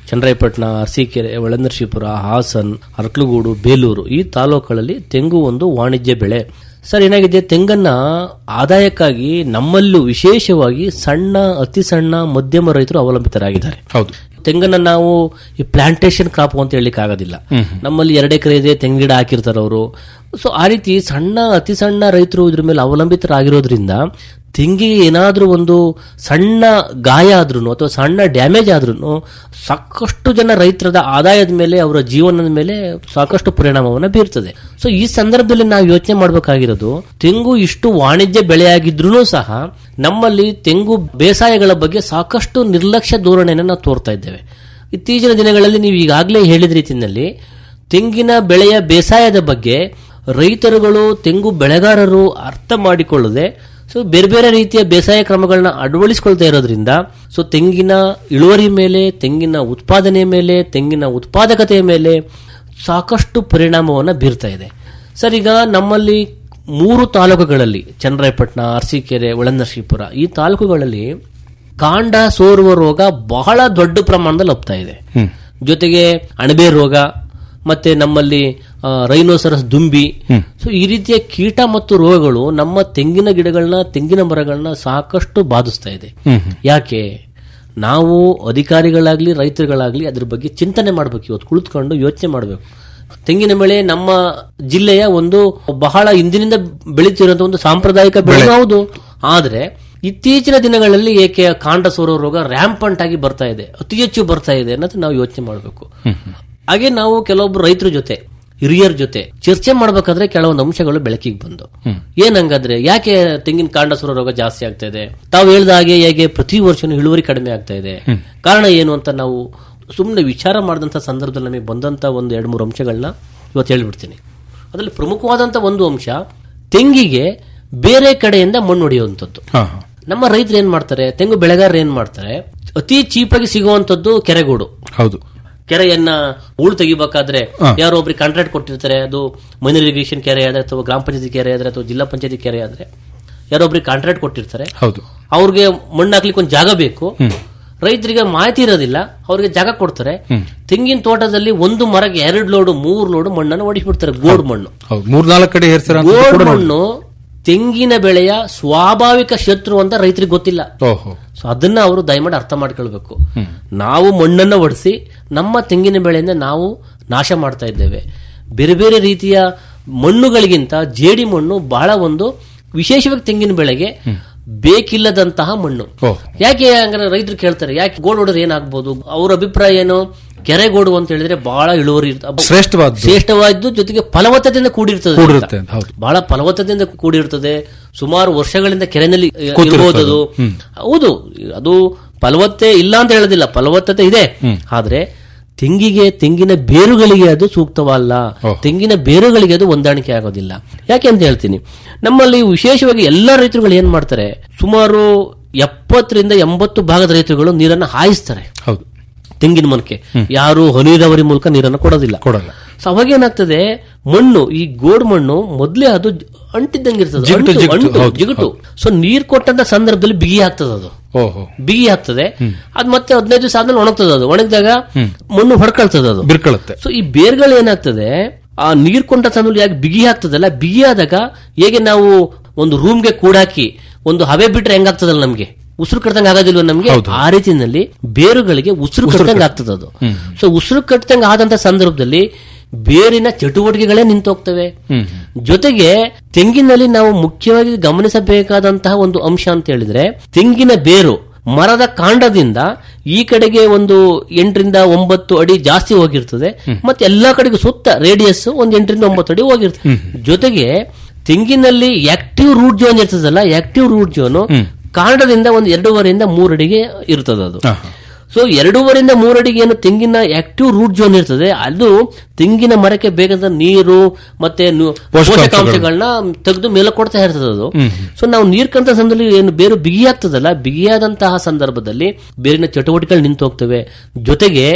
ಚನ್ನರಾಯಪಟ್ಟಣ ಅರಸೀಕೆರೆ ಒಳನರಸೀಪುರ ಹಾಸನ್ ಅರಕಲಗೂಡು ಬೇಲೂರು ಈ ತಾಲೂಕುಗಳಲ್ಲಿ ತೆಂಗು ಒಂದು ವಾಣಿಜ್ಯ ಬೆಳೆ ಸರ್ ಏನಾಗಿದೆ ತೆಂಗನ್ನ ಆದಾಯಕ್ಕಾಗಿ ನಮ್ಮಲ್ಲೂ ವಿಶೇಷವಾಗಿ ಸಣ್ಣ ಅತಿ ಸಣ್ಣ ಮಧ್ಯಮ ರೈತರು ಅವಲಂಬಿತರಾಗಿದ್ದಾರೆ ಹೌದು ತೆಂಗನ್ನ ನಾವು ಈ ಪ್ಲಾಂಟೇಶನ್ ಕ್ರಾಪ್ ಅಂತ ಹೇಳಲಿಕ್ಕೆ ಆಗೋದಿಲ್ಲ ನಮ್ಮಲ್ಲಿ ಎರಡು ಎಕರೆ ಇದೆ ತೆಂಗಿನ ಗಿಡ ಹಾಕಿರ್ತಾರೆ ಅವರು ಸೊ ಆ ರೀತಿ ಸಣ್ಣ ಅತಿ ಸಣ್ಣ ರೈತರು ಇದ್ರ ಮೇಲೆ ಅವಲಂಬಿತರಾಗಿರೋದ್ರಿಂದ ತೆಂಗಿಗೆ ಏನಾದ್ರೂ ಒಂದು ಸಣ್ಣ ಗಾಯ ಆದ್ರೂ ಅಥವಾ ಸಣ್ಣ ಡ್ಯಾಮೇಜ್ ಆದ್ರೂ ಸಾಕಷ್ಟು ಜನ ರೈತರದ ಆದಾಯದ ಮೇಲೆ ಅವರ ಜೀವನದ ಮೇಲೆ ಸಾಕಷ್ಟು ಪರಿಣಾಮವನ್ನು ಬೀರ್ತದೆ ಸೊ ಈ ಸಂದರ್ಭದಲ್ಲಿ ನಾವು ಯೋಚನೆ ಮಾಡಬೇಕಾಗಿರೋದು ತೆಂಗು ಇಷ್ಟು ವಾಣಿಜ್ಯ ಬೆಳೆಯಾಗಿದ್ರೂ ಸಹ ನಮ್ಮಲ್ಲಿ ತೆಂಗು ಬೇಸಾಯಗಳ ಬಗ್ಗೆ ಸಾಕಷ್ಟು ನಿರ್ಲಕ್ಷ್ಯ ಧೋರಣೆಯನ್ನು ನಾವು ತೋರ್ತಾ ಇದ್ದೇವೆ ಇತ್ತೀಚಿನ ದಿನಗಳಲ್ಲಿ ನೀವು ಈಗಾಗಲೇ ಹೇಳಿದ ರೀತಿಯಲ್ಲಿ ತೆಂಗಿನ ಬೆಳೆಯ ಬೇಸಾಯದ ಬಗ್ಗೆ ರೈತರುಗಳು ತೆಂಗು ಬೆಳೆಗಾರರು ಅರ್ಥ ಮಾಡಿಕೊಳ್ಳದೆ ಸೊ ಬೇರೆ ಬೇರೆ ರೀತಿಯ ಬೇಸಾಯ ಕ್ರಮಗಳನ್ನ ಅಳವಡಿಸಿಕೊಳ್ತಾ ಇರೋದ್ರಿಂದ ಸೊ ತೆಂಗಿನ ಇಳುವರಿ ಮೇಲೆ ತೆಂಗಿನ ಉತ್ಪಾದನೆ ಮೇಲೆ ತೆಂಗಿನ ಉತ್ಪಾದಕತೆಯ ಮೇಲೆ ಸಾಕಷ್ಟು ಪರಿಣಾಮವನ್ನು ಬೀರ್ತಾ ಇದೆ ಸರ್ ಈಗ ನಮ್ಮಲ್ಲಿ ಮೂರು ತಾಲೂಕುಗಳಲ್ಲಿ ಚನ್ನರಾಯಪಟ್ಟಣ ಅರಸೀಕೆರೆ ಒಳನರಸೀಪುರ ಈ ತಾಲೂಕುಗಳಲ್ಲಿ ಕಾಂಡ ಸೋರುವ ರೋಗ ಬಹಳ ದೊಡ್ಡ ಪ್ರಮಾಣದಲ್ಲಿ ಹೋಗ್ತಾ ಇದೆ ಜೊತೆಗೆ ಅಣಬೆ ರೋಗ ಮತ್ತೆ ನಮ್ಮಲ್ಲಿ ಆ, ರೈನೋಸರಸ್ ದುಂಬಿ ಸೊ ಈ ರೀತಿಯ ಕೀಟ ಮತ್ತು ರೋಗಗಳು ನಮ್ಮ ತೆಂಗಿನ ಗಿಡಗಳನ್ನ ತೆಂಗಿನ ಮರಗಳನ್ನ ಸಾಕಷ್ಟು ಬಾಧಿಸ್ತಾ ಇದೆ ಯಾಕೆ ನಾವು ಅಧಿಕಾರಿಗಳಾಗ್ಲಿ ರೈತರುಗಳಾಗ್ಲಿ ಅದ್ರ ಬಗ್ಗೆ ಚಿಂತನೆ ಮಾಡ್ಬೇಕು ಇವತ್ತು ಕುಳಿತುಕೊಂಡು ಯೋಚನೆ ಮಾಡಬೇಕು ತೆಂಗಿನ ಬೆಳೆ ನಮ್ಮ ಜಿಲ್ಲೆಯ ಒಂದು ಬಹಳ ಹಿಂದಿನಿಂದ ಬೆಳೀತಿರುವಂತಹ ಒಂದು ಸಾಂಪ್ರದಾಯಿಕ ಬೆಳೆ ಹೌದು ಆದ್ರೆ ಇತ್ತೀಚಿನ ದಿನಗಳಲ್ಲಿ ಏಕೆ ಕಾಂಡ ಸೋರೋ ರೋಗ ರ್ಯಾಂಪಂಟ್ ಆಗಿ ಬರ್ತಾ ಇದೆ ಅತಿ ಹೆಚ್ಚು ಬರ್ತಾ ಇದೆ ಅನ್ನೋದು ನಾವು ಯೋಚನೆ ಮಾಡಬೇಕು ಹಾಗೆ ನಾವು ಕೆಲವೊಬ್ರು ರೈತರ ಜೊತೆ ಹಿರಿಯರ ಜೊತೆ ಚರ್ಚೆ ಮಾಡ್ಬೇಕಾದ್ರೆ ಕೆಲವೊಂದು ಅಂಶಗಳು ಬೆಳಕಿಗೆ ಬಂದು ಏನಂಗಾದ್ರೆ ಯಾಕೆ ತೆಂಗಿನ ಕಾಂಡ ಸುರ ರೋಗ ಜಾಸ್ತಿ ಆಗ್ತಾ ಇದೆ ತಾವು ಹೇಳ್ದ ಹಾಗೆ ಹೇಗೆ ಪ್ರತಿ ವರ್ಷನೂ ಇಳುವರಿ ಕಡಿಮೆ ಆಗ್ತಾ ಇದೆ ಕಾರಣ ಏನು ಅಂತ ನಾವು ಸುಮ್ಮನೆ ವಿಚಾರ ಮಾಡಿದಂಥ ಸಂದರ್ಭದಲ್ಲಿ ನಮಗೆ ಬಂದಂತ ಒಂದು ಎರಡು ಮೂರು ಅಂಶಗಳನ್ನ ಇವತ್ತು ಹೇಳ್ಬಿಡ್ತೀನಿ ಅದರಲ್ಲಿ ಪ್ರಮುಖವಾದಂತ ಒಂದು ಅಂಶ ತೆಂಗಿಗೆ ಬೇರೆ ಕಡೆಯಿಂದ ಮಣ್ಣು ಹೊಡೆಯುವಂಥದ್ದು ನಮ್ಮ ರೈತರು ಏನ್ ಮಾಡ್ತಾರೆ ತೆಂಗು ಬೆಳೆಗಾರರು ಏನ್ ಮಾಡ್ತಾರೆ ಅತಿ ಚೀಪಾಗಿ ಸಿಗುವಂತದ್ದು ಕೆರೆಗೋಡು ಹೌದು ಕೆರೆಯನ್ನ ಹೂಳು ತೆಗಿಬೇಕಾದ್ರೆ ಹಾ. ಯಾರೋ ಒಬ್ರಿಗೆ ಕಾಂಟ್ರಾಕ್ಟ್ ಕೊಟ್ಟಿರ್ತಾರೆ ಅದು ಮೈನರ್ ಇರಿಗೇಷನ್ ಕೆರೆ ಆದ್ರೆ ಅಥವಾ ಗ್ರಾಮ ಪಂಚಾಯತಿ ಕೆರೆ ಆದ್ರೆ ಅಥವಾ ಜಿಲ್ಲಾ ಪಂಚಾಯತಿ ಕೆರೆ ಆದ್ರೆ ಯಾರೋ ಒಬ್ರಿಗೆ ಕಾಂಟ್ರಾಕ್ಟ್ ಕೊಟ್ಟಿರ್ತಾರೆ ಹೌದು ಅವ್ರಿಗೆ ಮಣ್ಣು ಹಾಕ್ಲಿಕ್ಕೆ ಒಂದು ಜಾಗ ಬೇಕು ರೈತರಿಗೆ ಮಾಹಿತಿ ಇರೋದಿಲ್ಲ ಅವ್ರಿಗೆ ಜಾಗ ಕೊಡ್ತಾರೆ ತೆಂಗಿನ ತೋಟದಲ್ಲಿ ಒಂದು ಮರಕ್ಕೆ ಎರಡು ಲೋಡು ಮೂರು ಲೋಡು ಮಣ್ಣನ್ನು ಹೊಡಿಸ್ಬಿಡ್ತಾರೆ ಗೋಡ್ ಮಣ್ಣು ಹೌದು ಮೂರ್ನಾಲ್ಕು ಕಡೆ ಹೇರ್ತಾರ ಅಂತ ಗೋಡ್ ಕೂಡ ನೋಡಿ. ಮಣ್ಣು ತೆಂಗಿನ ಬೆಳೆಯ ಸ್ವಾಭಾವಿಕ ಶತ್ರು ಅಂತ ರೈತರಿಗೆ ಗೊತ್ತಿಲ್ಲ ಓಹೋ ಸೊ ಅದನ್ನ ಅವರು ದಯಮಾಡಿ ಅರ್ಥ ಮಾಡ್ಕೊಳ್ಬೇಕು ನಾವು ಮಣ್ಣನ್ನ ಒಡಿಸಿ ನಮ್ಮ ತೆಂಗಿನ ಬೆಳೆಯಿಂದ ನಾವು ನಾಶ ಮಾಡ್ತಾ ಇದ್ದೇವೆ ಬೇರೆ ಬೇರೆ ರೀತಿಯ ಮಣ್ಣುಗಳಿಗಿಂತ ಜೇಡಿ ಮಣ್ಣು ಬಹಳ ಒಂದು ವಿಶೇಷವಾಗಿ ತೆಂಗಿನ ಬೆಳೆಗೆ ಬೇಕಿಲ್ಲದಂತಹ ಮಣ್ಣು ಯಾಕೆ ಹಂಗಾರೆ ರೈತರು ಕೇಳ್ತಾರೆ ಯಾಕೆ ಗೋಡ್ ಹೊಡೆದ್ರೆ ಏನಾಗ್ಬೋದು ಅವ್ರ ಅಭಿಪ್ರಾಯ ಏನು ಕೆರೆಗೋಡು ಅಂತ ಹೇಳಿದ್ರೆ ಬಹಳ ಇಳುವರಿ ಇರ್ತ- ಶ್ರೇಷ್ಠವಾದ್ದು. ಶ್ರೇಷ್ಠವಾದ್ದು ಜೊತೆಗೆ ಫಲವತ್ತತೆಯಿಂದ ಕೂಡಿರ್ತದೆ ಅಂತ. ಕೂಡಿರುತ್ತೆ ಅಂತ, ಹೌದು. ಬಹಳ ಫಲವತ್ತತೆಯಿಂದ ಕೂಡಿರ್ತದೆ ಸುಮಾರು ವರ್ಷಗಳಿಂದ ಕೆರೆನಲ್ಲಿ ಅಹ್, ಕೂತಿರ್ತದೆ. ಇರ್ಬೋದು ಅದು ಹ್ಮ್. ಹೌದು ಅದು ಫಲವತ್ತೆ ಇಲ್ಲ ಅಂತ ಹೇಳೋದಿಲ್ಲ ಫಲವತ್ತತೆ ಇದೆ ಆದ್ರೆ ತೆಂಗಿಗೆ ತೆಂಗಿನ ಬೇರುಗಳಿಗೆ ಅದು ಸೂಕ್ತವಲ್ಲ ತೆಂಗಿನ ಬೇರುಗಳಿಗೆ ಅದು ಹೊಂದಾಣಿಕೆ ಆಗೋದಿಲ್ಲ ಯಾಕೆ ಅಂತ ಹೇಳ್ತೀನಿ ನಮ್ಮಲ್ಲಿ ವಿಶೇಷವಾಗಿ ಎಲ್ಲ ರೈತರುಗಳು ಏನ್ ಮಾಡ್ತಾರೆ ಸುಮಾರು ಎಪ್ಪತ್ತರಿಂದ ಎಂಬತ್ತು ಭಾಗದ ರೈತರುಗಳು ನೀರನ್ನು ಹಾಯಿಸ್ತಾರೆ ಹೌದು ತೆಂಗಿನ ಮರಕ್ಕೆ ಯಾರು ಹನಿ ನೀರಾವರಿ ಮೂಲಕ ನೀರನ್ನು ಕೊಡೋದಿಲ್ಲ ಕೊಡಲ್ಲ ಸೊ ಅವಾಗ ಏನಾಗ್ತದೆ ಮಣ್ಣು ಈ ಗೋಡ್ ಮಣ್ಣು ಮೊದ್ಲೇ ಅದು ಅಂಟಿದ್ದಂಗೆ ಇರ್ತದೆ ಜಿಗುಟು, ಅಂಟು, ಜಿಗುಟು, ಅಂಟು, ಹೌದು, ಜಿಗುಟು ಸೊ ನೀರ್ ಕೊಟ್ಟಂತ ಸಂದರ್ಭದಲ್ಲಿ ಬಿಗಿ ಆಗ್ತದೆ ಅದು ಓಹೋ ಬಿಗಿ ಆಗ್ತದೆ ಅದ್ ಮತ್ತೆ ಹದಿನೈದು ದಿವಸ ಆದ್ಮೇಲೆ ಒಣಗ್ತದೆ ಅದು ಒಣಗಿದಾಗ ಮಣ್ಣು ಹೊಡ್ಕೊಳ್ತದೆ ಅದು ಬಿರ್ಕೊಳ್ಳುತ್ತೆ ಸೊ ಈ ಬೇರ್ಗಳು ಏನಾಗ್ತದೆ ಆ ನೀರ್ ಕೊಂಡ ಸಂದರ್ಭದಲ್ಲಿ ಯಾಕೆ ಬಿಗಿ ಆಗ್ತದಲ್ಲ ಬಿಗಿ ಆದಾಗ ಹೇಗೆ ನಾವು ಒಂದು ರೂಮ್ಗೆ ಕೂಡಾಕಿ ಒಂದು ಹವೆ ಬಿಟ್ರೆ ಹೆಂಗಾಗ್ತದಲ್ಲ ನಮ್ಗೆ ಉಸಿರು ಕಟ್ಟದಂಗ ಆಗೋದಿಲ್ವ ನಮ್ಗೆ ಆ ರೀತಿಯಲ್ಲಿ ಬೇರುಗಳಿಗೆ ಉಸಿರು ಕಟ್ಟದಂಗ ಆಗ್ತದೆ ಅದು ಸೊ ಉಸಿರು ಕಟ್ಟದಂಗ ಆದಂತ ಸಂದರ್ಭದಲ್ಲಿ ಬೇರಿನ ಚಟುವಟಿಕೆಗಳೇ ನಿಂತೋಗ್ತವೆ ಜೊತೆಗೆ ತೆಂಗಿನಲ್ಲಿ ನಾವು ಮುಖ್ಯವಾಗಿ ಗಮನಿಸಬೇಕಾದಂತಹ ಒಂದು ಅಂಶ ಅಂತ ಹೇಳಿದ್ರೆ ತೆಂಗಿನ ಬೇರು ಮರದ ಕಾಂಡದಿಂದ ಈ ಕಡೆಗೆ ಒಂದು ಎಂಟರಿಂದ ಒಂಬತ್ತು ಅಡಿ ಜಾಸ್ತಿ ಹೋಗಿರ್ತದೆ ಮತ್ತೆ ಎಲ್ಲಾ ಕಡೆಗೂ ಸುತ್ತ ರೇಡಿಯಸ್ ಒಂದು ಎಂಟರಿಂದ ಒಂಬತ್ತು ಅಡಿ ಹೋಗಿರ್ತದೆ ಜೊತೆಗೆ ತೆಂಗಿನಲ್ಲಿ ಆಕ್ಟಿವ್ ರೂಟ್ ಜೋನ್ ಇರ್ತದಲ್ಲ ಆಕ್ಟಿವ್ ರೂಟ್ ಜೋನ್ ಕಾಂಡದಿಂದ ಒಂದು ಎರಡೂವರೆಯಿಂದ ಮೂರು ಅಡಿಗೆ ಇರ್ತದೆ ಅದು ಸೊ ಎರಡೂವರೆಯಿಂದ ಮೂರು ಅಡಿಗೆ ಏನು ತೆಂಗಿನ ಆಕ್ಟಿವ್ ರೂಟ್ ಜೋನ್ ಇರ್ತದೆ ಅದು ತೆಂಗಿನ ಮರಕ್ಕೆ ಬೇಕಾದ ನೀರು ಮತ್ತೆ ನು- ಪೋಷಕಾಂಶಗಳನ್ನ ತೆಗೆದು ಮೇಲೆ ಕೊಡ್ತಾ ಇರ್ತದೆ ಅದು ಸೊ ನಾವು ನೀರ್ ಕಂತ ಸಂದರ್ಭದಲ್ಲಿ ಏನು ಬೇರು ಬಿಗಿಯಾಗ್ತದಲ್ಲ ಬಿಗಿಯಾದಂತಹ ಸಂದರ್ಭದಲ್ಲಿ ಬೇರಿನ ಚಟುವಟಿಕೆಗಳು ನಿಂತು ಹೋಗ್ತವೆ ಜೊತೆಗೆ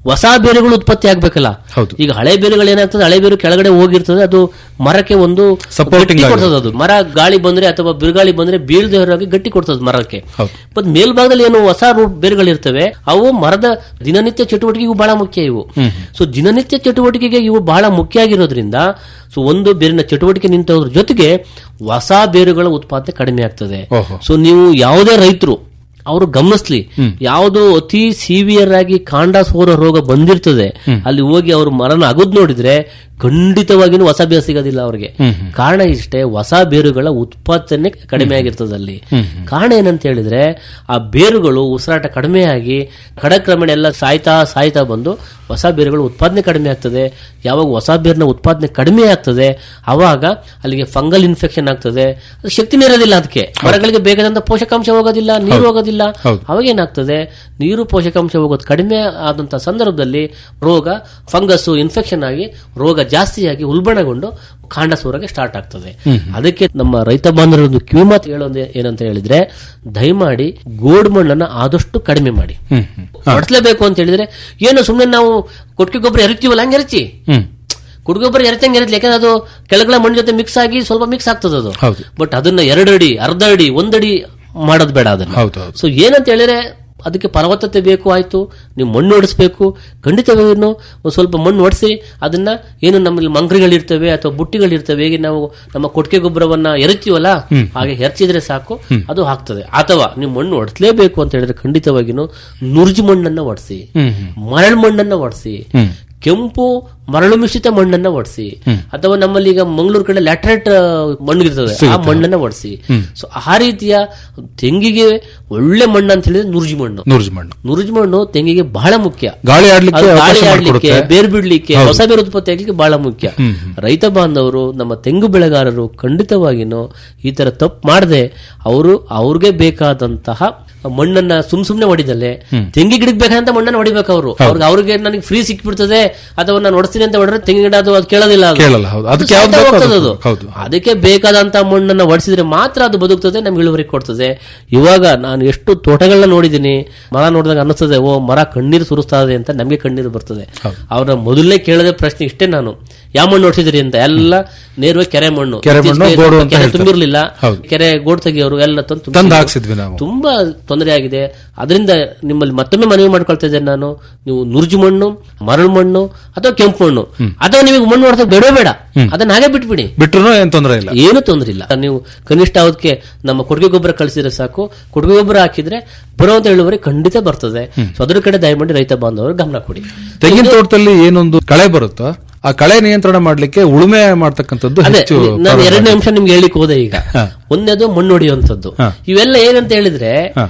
ಹೊಸ ಬೇರುಗಳು ಉತ್ಪತ್ತಿ ಆಗ್ಬೇಕಲ್ಲ ಈಗ ಹಳೆ ಬೇರುಗಳು ಏನಾಗ್ತದೆ ಹಳೆ ಬೇರು ಕೆಳಗಡೆ ಹೋಗಿರ್ತದೆ ಅದು ಮರಕ್ಕೆ ಒಂದು Supporting ಗಟ್ಟಿ ಆಗಿ. ಕೊಡ್ತದೆ ಅದು ಮರ ಗಾಳಿ ಬಂದ್ರೆ ಅಥವಾ ಬಿರುಗಾಳಿ ಬಂದ್ರೆ ಬೀಳದೆ ಹೊರಗೆ ಗಟ್ಟಿ ಕೊಡ್ತದೆ ಮರಕ್ಕೆ ಬಟ್ ಮೇಲ್ಭಾಗದಲ್ಲಿ ಏನು ಹೊಸ ರೂಟ್ ಬೇರುಗಳಿರ್ತವೆ ಅವು ಮರದ ದಿನನಿತ್ಯ ಚಟುವಟಿಕೆಗೂ ಬಹಳ ಮುಖ್ಯ ಇವು ಸೊ ದಿನನಿತ್ಯ ಚಟುವಟಿಕೆಗೆ ಇವು ಬಹಳ ಮುಖ್ಯ ಆಗಿರೋದ್ರಿಂದ ಸೊ ಒಂದು ಬೇರಿನ ಚಟುವಟಿಕೆ ನಿಂತೋದ್ರ ಜೊತೆಗೆ ಹೊಸ ಬೇರುಗಳ ಉತ್ಪಾದನೆ ಕಡಿಮೆ ಆಗ್ತದೆ ಓಹೋ. ಸೊ ನೀವು ಯಾವುದೇ ರೈತರು ಅವರು ಗಮನಿಸ್ಲಿ ಯಾವುದು ಅತಿ ಸಿವಿಯರ್ ಆಗಿ ಕಾಂಡ ಸೋರ ರೋಗ ಬಂದಿರ್ತದೆ ಅಲ್ಲಿ ಹೋಗಿ ಅವರು ಮರನ ಅಗದ್ ನೋಡಿದ್ರೆ ಖಂಡಿತವಾಗಿನೂ ಹೊಸ ಬೇರು ಸಿಗೋದಿಲ್ಲ ಅವ್ರಿಗೆ ಕಾರಣ ಇಷ್ಟೇ ಹೊಸ ಬೇರುಗಳ ಉತ್ಪಾದನೆ ಕಡಿಮೆ ಆಗಿರ್ತದೆ ಅಲ್ಲಿ ಕಾರಣ ಏನಂತ ಹೇಳಿದ್ರೆ ಆ ಬೇರುಗಳು ಉಸಿರಾಟ ಕಡಿಮೆಯಾಗಿ ಕಡಕ್ರಮೇಣ ಎಲ್ಲ ಸಾಯ್ತಾ ಸಾಯ್ತಾ ಬಂದು ಹೊಸ ಬೇರುಗಳು ಉತ್ಪಾದನೆ ಕಡಿಮೆ ಆಗ್ತದೆ ಯಾವಾಗ ಹೊಸ ಬೇರಿನ ಉತ್ಪಾದನೆ ಕಡಿಮೆ ಆಗ್ತದೆ ಅವಾಗ ಅಲ್ಲಿಗೆ ಫಂಗಲ್ ಇನ್ಫೆಕ್ಷನ್ ಆಗ್ತದೆ ಅದು ಶಕ್ತಿನೇ ಇರೋದಿಲ್ಲ ಅದಕ್ಕೆ ಮರಗಳಿಗೆ ಬೇಕಾದಂತ ಪೋಷಕಾಂಶ ಹೋಗೋದಿಲ್ಲ ನೀರು ಹೋಗೋದಿಲ್ಲ ಅವಾಗ ಏನಾಗ್ತದೆ ನೀರು ಪೋಷಕಾಂಶ ಹೋಗೋದು ಕಡಿಮೆ ಆದಂತ ಸಂದರ್ಭದಲ್ಲಿ ರೋಗ ಫಂಗಸ್ ಇನ್ಫೆಕ್ಷನ್ ಆಗಿ ರೋಗ ಜಾಸ್ತಿಯಾಗಿ ಉಲ್ಬಣಗೊಂಡು ಕಾಂಡ ಸೂರಗೆ ಸ್ಟಾರ್ಟ್ ಆಗ್ತದೆ ಅದಕ್ಕೆ ನಮ್ಮ ರೈತ ಬಾಂಧವರ ಒಂದು ಕಿವಿಮಾತು ಹೇಳೋದು ಏನಂತ ಹೇಳಿದ್ರೆ ದಯಮಾಡಿ ಗೋಡ್ ಮಣ್ಣನ್ನ ಆದಷ್ಟು ಕಡಿಮೆ ಮಾಡಿ ಹೊಡ್ಸ್ಲೇಬೇಕು ಅಂತ ಹೇಳಿದ್ರೆ ಏನು ಸುಮ್ಮನೆ ನಾವು ಕೊಟ್ಟಿಗೆ ಗೊಬ್ಬರ ಎರಿತೀವಲ್ಲ ಹಂಗೆ ಎರಚಿ ಕೊಟ್ಟಿಗೆ ಗೊಬ್ಬರ ಎರಿತಂಗೆ ಎರಿತ್ಲಿ ಯಾಕಂದ್ರೆ ಅದು ಕೆಳಗಡೆ ಮಣ್ಣು ಜೊತೆ ಮಿಕ್ಸ್ ಆಗಿ ಸ್ವಲ್ಪ ಮಿಕ್ಸ್ ಆಗ್ತದೆ ಅದು ಬಟ್ ಅದನ್ನ ಎರಡು ಅಡಿ ಅರ್ಧ ಅಡಿ ಒಂದಡಿ ಮಾಡೋದು ಬೇಡ ಅದನ್ನ ಸೊ ಏನಂತ ಹೇಳಿದ್ರೆ ಅದಕ್ಕೆ ಫಲವತ್ತತೆ ಬೇಕು ಆಯ್ತು ನೀವು ಮಣ್ಣು ಹೊಡಿಸ್ಬೇಕು ಖಂಡಿತವಾಗಿಯೂ ಒಂದು ಸ್ವಲ್ಪ ಮಣ್ಣು ಹೊಡಿಸಿ ಅದನ್ನ ಏನು ನಮ್ಮಲ್ಲಿ ಮಂಗ್ರಿಗಳಿರ್ತವೆ ಅಥವಾ ಬುಟ್ಟಿಗಳಿರ್ತವೆ ಹೇಗೆ ನಾವು ನಮ್ಮ ಕೊಟ್ಟಿಗೆ ಗೊಬ್ಬರವನ್ನ ಎರಚ್ತೀವಲ್ಲ ಹಾಗೆ ಎರಚಿದ್ರೆ ಸಾಕು ಅದು ಹಾಕ್ತದೆ ಅಥವಾ ನೀವು ಮಣ್ಣು ಹೊಡಿಸ್ಲೇಬೇಕು ಅಂತ ಹೇಳಿದ್ರೆ ಖಂಡಿತವಾಗಿಯೂ ನುರ್ಜು ಮಣ್ಣನ್ನ ಹೊಡಿಸಿ ಮರಳು ಮಣ್ಣನ್ನ ಹೊಡಿಸಿ ಕೆಂಪು ಮರಳು ಮಿಶ್ರಿತ ಮಣ್ಣನ್ನ ಒಡಿಸಿ ಅಥವಾ ನಮ್ಮಲ್ಲಿ ಈಗ ಮಂಗಳೂರು ಕಡೆ ಲ್ಯಾಟ್ರೈಟ್ ಮಣ್ಣು ಇರ್ತದೆ ಆ ಸಿಗುತ್ತೆ. ಮಣ್ಣನ್ನ ಒಡಿಸಿ ಸೊ ಆ ರೀತಿಯ ತೆಂಗಿಗೆ ಒಳ್ಳೆ ಮಣ್ಣು ಅಂತ ಹೇಳಿದ್ರೆ ನುರ್ಜಿ ಮಣ್ಣು ನೂರ್ಜ್ ಮಣ್ಣು ನುರ್ಜ್ ಮಣ್ಣು ತೆಂಗಿಗೆ ಬಹಳ ಮುಖ್ಯ ಗಾಳಿ ಆಡ್ಲಿಕ್ಕೆ ಅದು ಅವಕಾಶ ಗಾಳಿ ಆಡ್ಲಿಕ್ಕೆ ಮಾಡಿಕೊಡುತ್ತೆ. ಬೇರ್ ಬಿಡ್ಲಿಕ್ಕೆ ಹೌದು. ಹೊಸ ಬೇರು ಉತ್ಪತ್ತಿ ಆಗ್ಲಿಕ್ಕೆ ಬಹಳ ಮುಖ್ಯ ಹ್ಮ್, ರೈತ ಬಾಂಧವರು ನಮ್ಮ ತೆಂಗು ಬೆಳೆಗಾರರು ಖಂಡಿತವಾಗಿನೂ ಈ ತರ ತಪ್ಪು ಮಾಡದೆ ಅವರು ಅವ್ರಿಗೆ ಬೇಕಾದಂತಹ ಮಣ್ಣನ್ನ ಸುಮ್ ಸುಮ್ನೆ ಹೊಡಿದಲೆ ತೆಂಗಿ ಗಿಡಕ್ಕೆ ಬೇಕಾದಂತ ಮಣ್ಣನ್ನ ಹೊಡಿಬೇಕು ಅವರು ಅವ್ರಿಗೆ ಅವ್ರಿಗೆ ನನಗೆ ಫ್ರೀ ಸಿಕ್ಬಿಡ್ತದೆ ಅಥವಾ ನಾನು ಹೊಡಿಸ್ತೀನಿ ಅಂತ ಹೊಡೆದ್ರೆ ತೆಂಗಿನ ಗಿಡ ಅದು ಅದು ಕೇಳೋದಿಲ್ಲ ಅದು. ಕೇಳಲ್ಲ, ಹೌದು. ಅದು ಅದಕ್ಕೆ ಯಾವ್ದು ಸಾಯ್ತಾ ಬೇಕೋ ಹೋಗ್ತದೆ ಅದು. ಅದು. ಹೌದು. ಅದಕ್ಕೆ ಬೇಕಾದಂತ ಮಣ್ಣನ್ನ ಹೊಡಿಸಿದ್ರೆ ಮಾತ್ರ ಅದು ಬದುಕ್ತದೆ ನಮ್ಗೆ ಇಳುವರಿ ಕೊಡ್ತದೆ ಇವಾಗ ನಾನು ಎಷ್ಟು ತೋಟಗಳನ್ನ ನೋಡಿದ್ದೀನಿ ಮರ ನೋಡಿದಾಗ ಅನ್ನಿಸ್ತದೆ ಓ ಮರ ಕಣ್ಣೀರು ಸುರಿಸ್ತಾ ಇದೆ ಅಂತ ನಮಗೆ ಕಣ್ಣೀರು ಬರ್ತದೆ ಅವ್ರನ್ನ ಮೊದಲನೇ ಕೇಳದೆ ಪ್ರಶ್ನೆ ಇಷ್ಟೇ ನಾನು ಯಾವ ಮಣ್ಣು ಹೊಡಿಸಿದ್ರಿ ಅಂತ ಎಲ್ಲ ನೇರವಾಗಿ ಕೆರೆ ಮಣ್ಣು ಕೆರೆ ಮಣ್ಣು, ಇತ್ತೀಚೆಗೆ ಗೋಡು ಅಂತ ಕೆರೆ ಹೇಳ್ತಾರೆ. ತುಂಬಿರ್ಲಿಲ್ಲ ಹೌದು. ಕೆರೆ ಗೋಡ್ ತೆಗಿಯೋರು ಎಲ್ಲ ತಂದು ತಂದು ತುಂಬಿಸಿದ್ರು. ಹಾಕ್ಸಿದ್ವಿ ನಾವು ತುಂಬಾ ತೊಂದರೆ ಆಗಿದೆ ಅದರಿಂದ ನಿಮ್ಮಲ್ಲಿ ಮತ್ತೊಮ್ಮೆ ಮನವಿ ಮಾಡ್ಕೊಳ್ತಾ ಇದ್ದೇನೆ ನಾನು ನೀವು ನುರ್ಜು ಮಣ್ಣು ಮರಳು ಮಣ್ಣು ಅಥವಾ ಕೆಂಪು ಮಣ್ಣು ಅಥವಾ ನಿಮಗೆ ಮಣ್ಣು ಹೊಡೆದ ಬೇಡ ಬೇಡ ಅದನ್ನ ಹಾಗೆ ಬಿಟ್ಬಿಡಿ ಬಿಟ್ರು ಏನ್ ತೊಂದರೆ ಇಲ್ಲ ಏನು ತೊಂದರೆ ಇಲ್ಲ ನೀವು ಕನಿಷ್ಠ ಅವಕ್ಕೆ ನಮ್ಮ ಕೊಡುಗೆ ಗೊಬ್ಬರ ಕಳಿಸಿದ್ರೆ ಸಾಕು ಕೊಡುಗೆ ಗೊಬ್ಬರ ಹಾಕಿದ್ರೆ ಬರುವಂತ ಇಳುವರಿ ಖಂಡಿತ ಬರ್ತದೆ ಸೊ ಅದ್ರ ಕಡೆ ದಯಮಾಡಿ ರೈತ ಬಾಂಧವರು ಗಮನ ಕೊಡಿ ತೆಂಗಿನ ತೋಟದಲ್ಲಿ ಏನೊಂದು ಕಳೆ ಬರುತ್ತೋ ಆ ಕಳೆ ನಿಯಂತ್ರಣ ಮಾಡ್ಲಿಕ್ಕೆ ಉಳುಮೆ ಮಾಡ್ತಕ್ಕಂಥದ್ದು ಅದೇ ಹೆಚ್ಚು ನಾನು ಎರಡನೇ ಪ್ರಾರಂಭ ಅಂಶ ನಿಮ್ಗೆ ಹೇಳಿಕ್ ಹೋದೆ ಈಗ ಒಂದೇದು ಮಣ್ಣು ಹೊಡೆಯುವಂಥದ್ದು ಇವೆಲ್ಲ ಏನಂತ ಹೇಳಿದ್ರೆ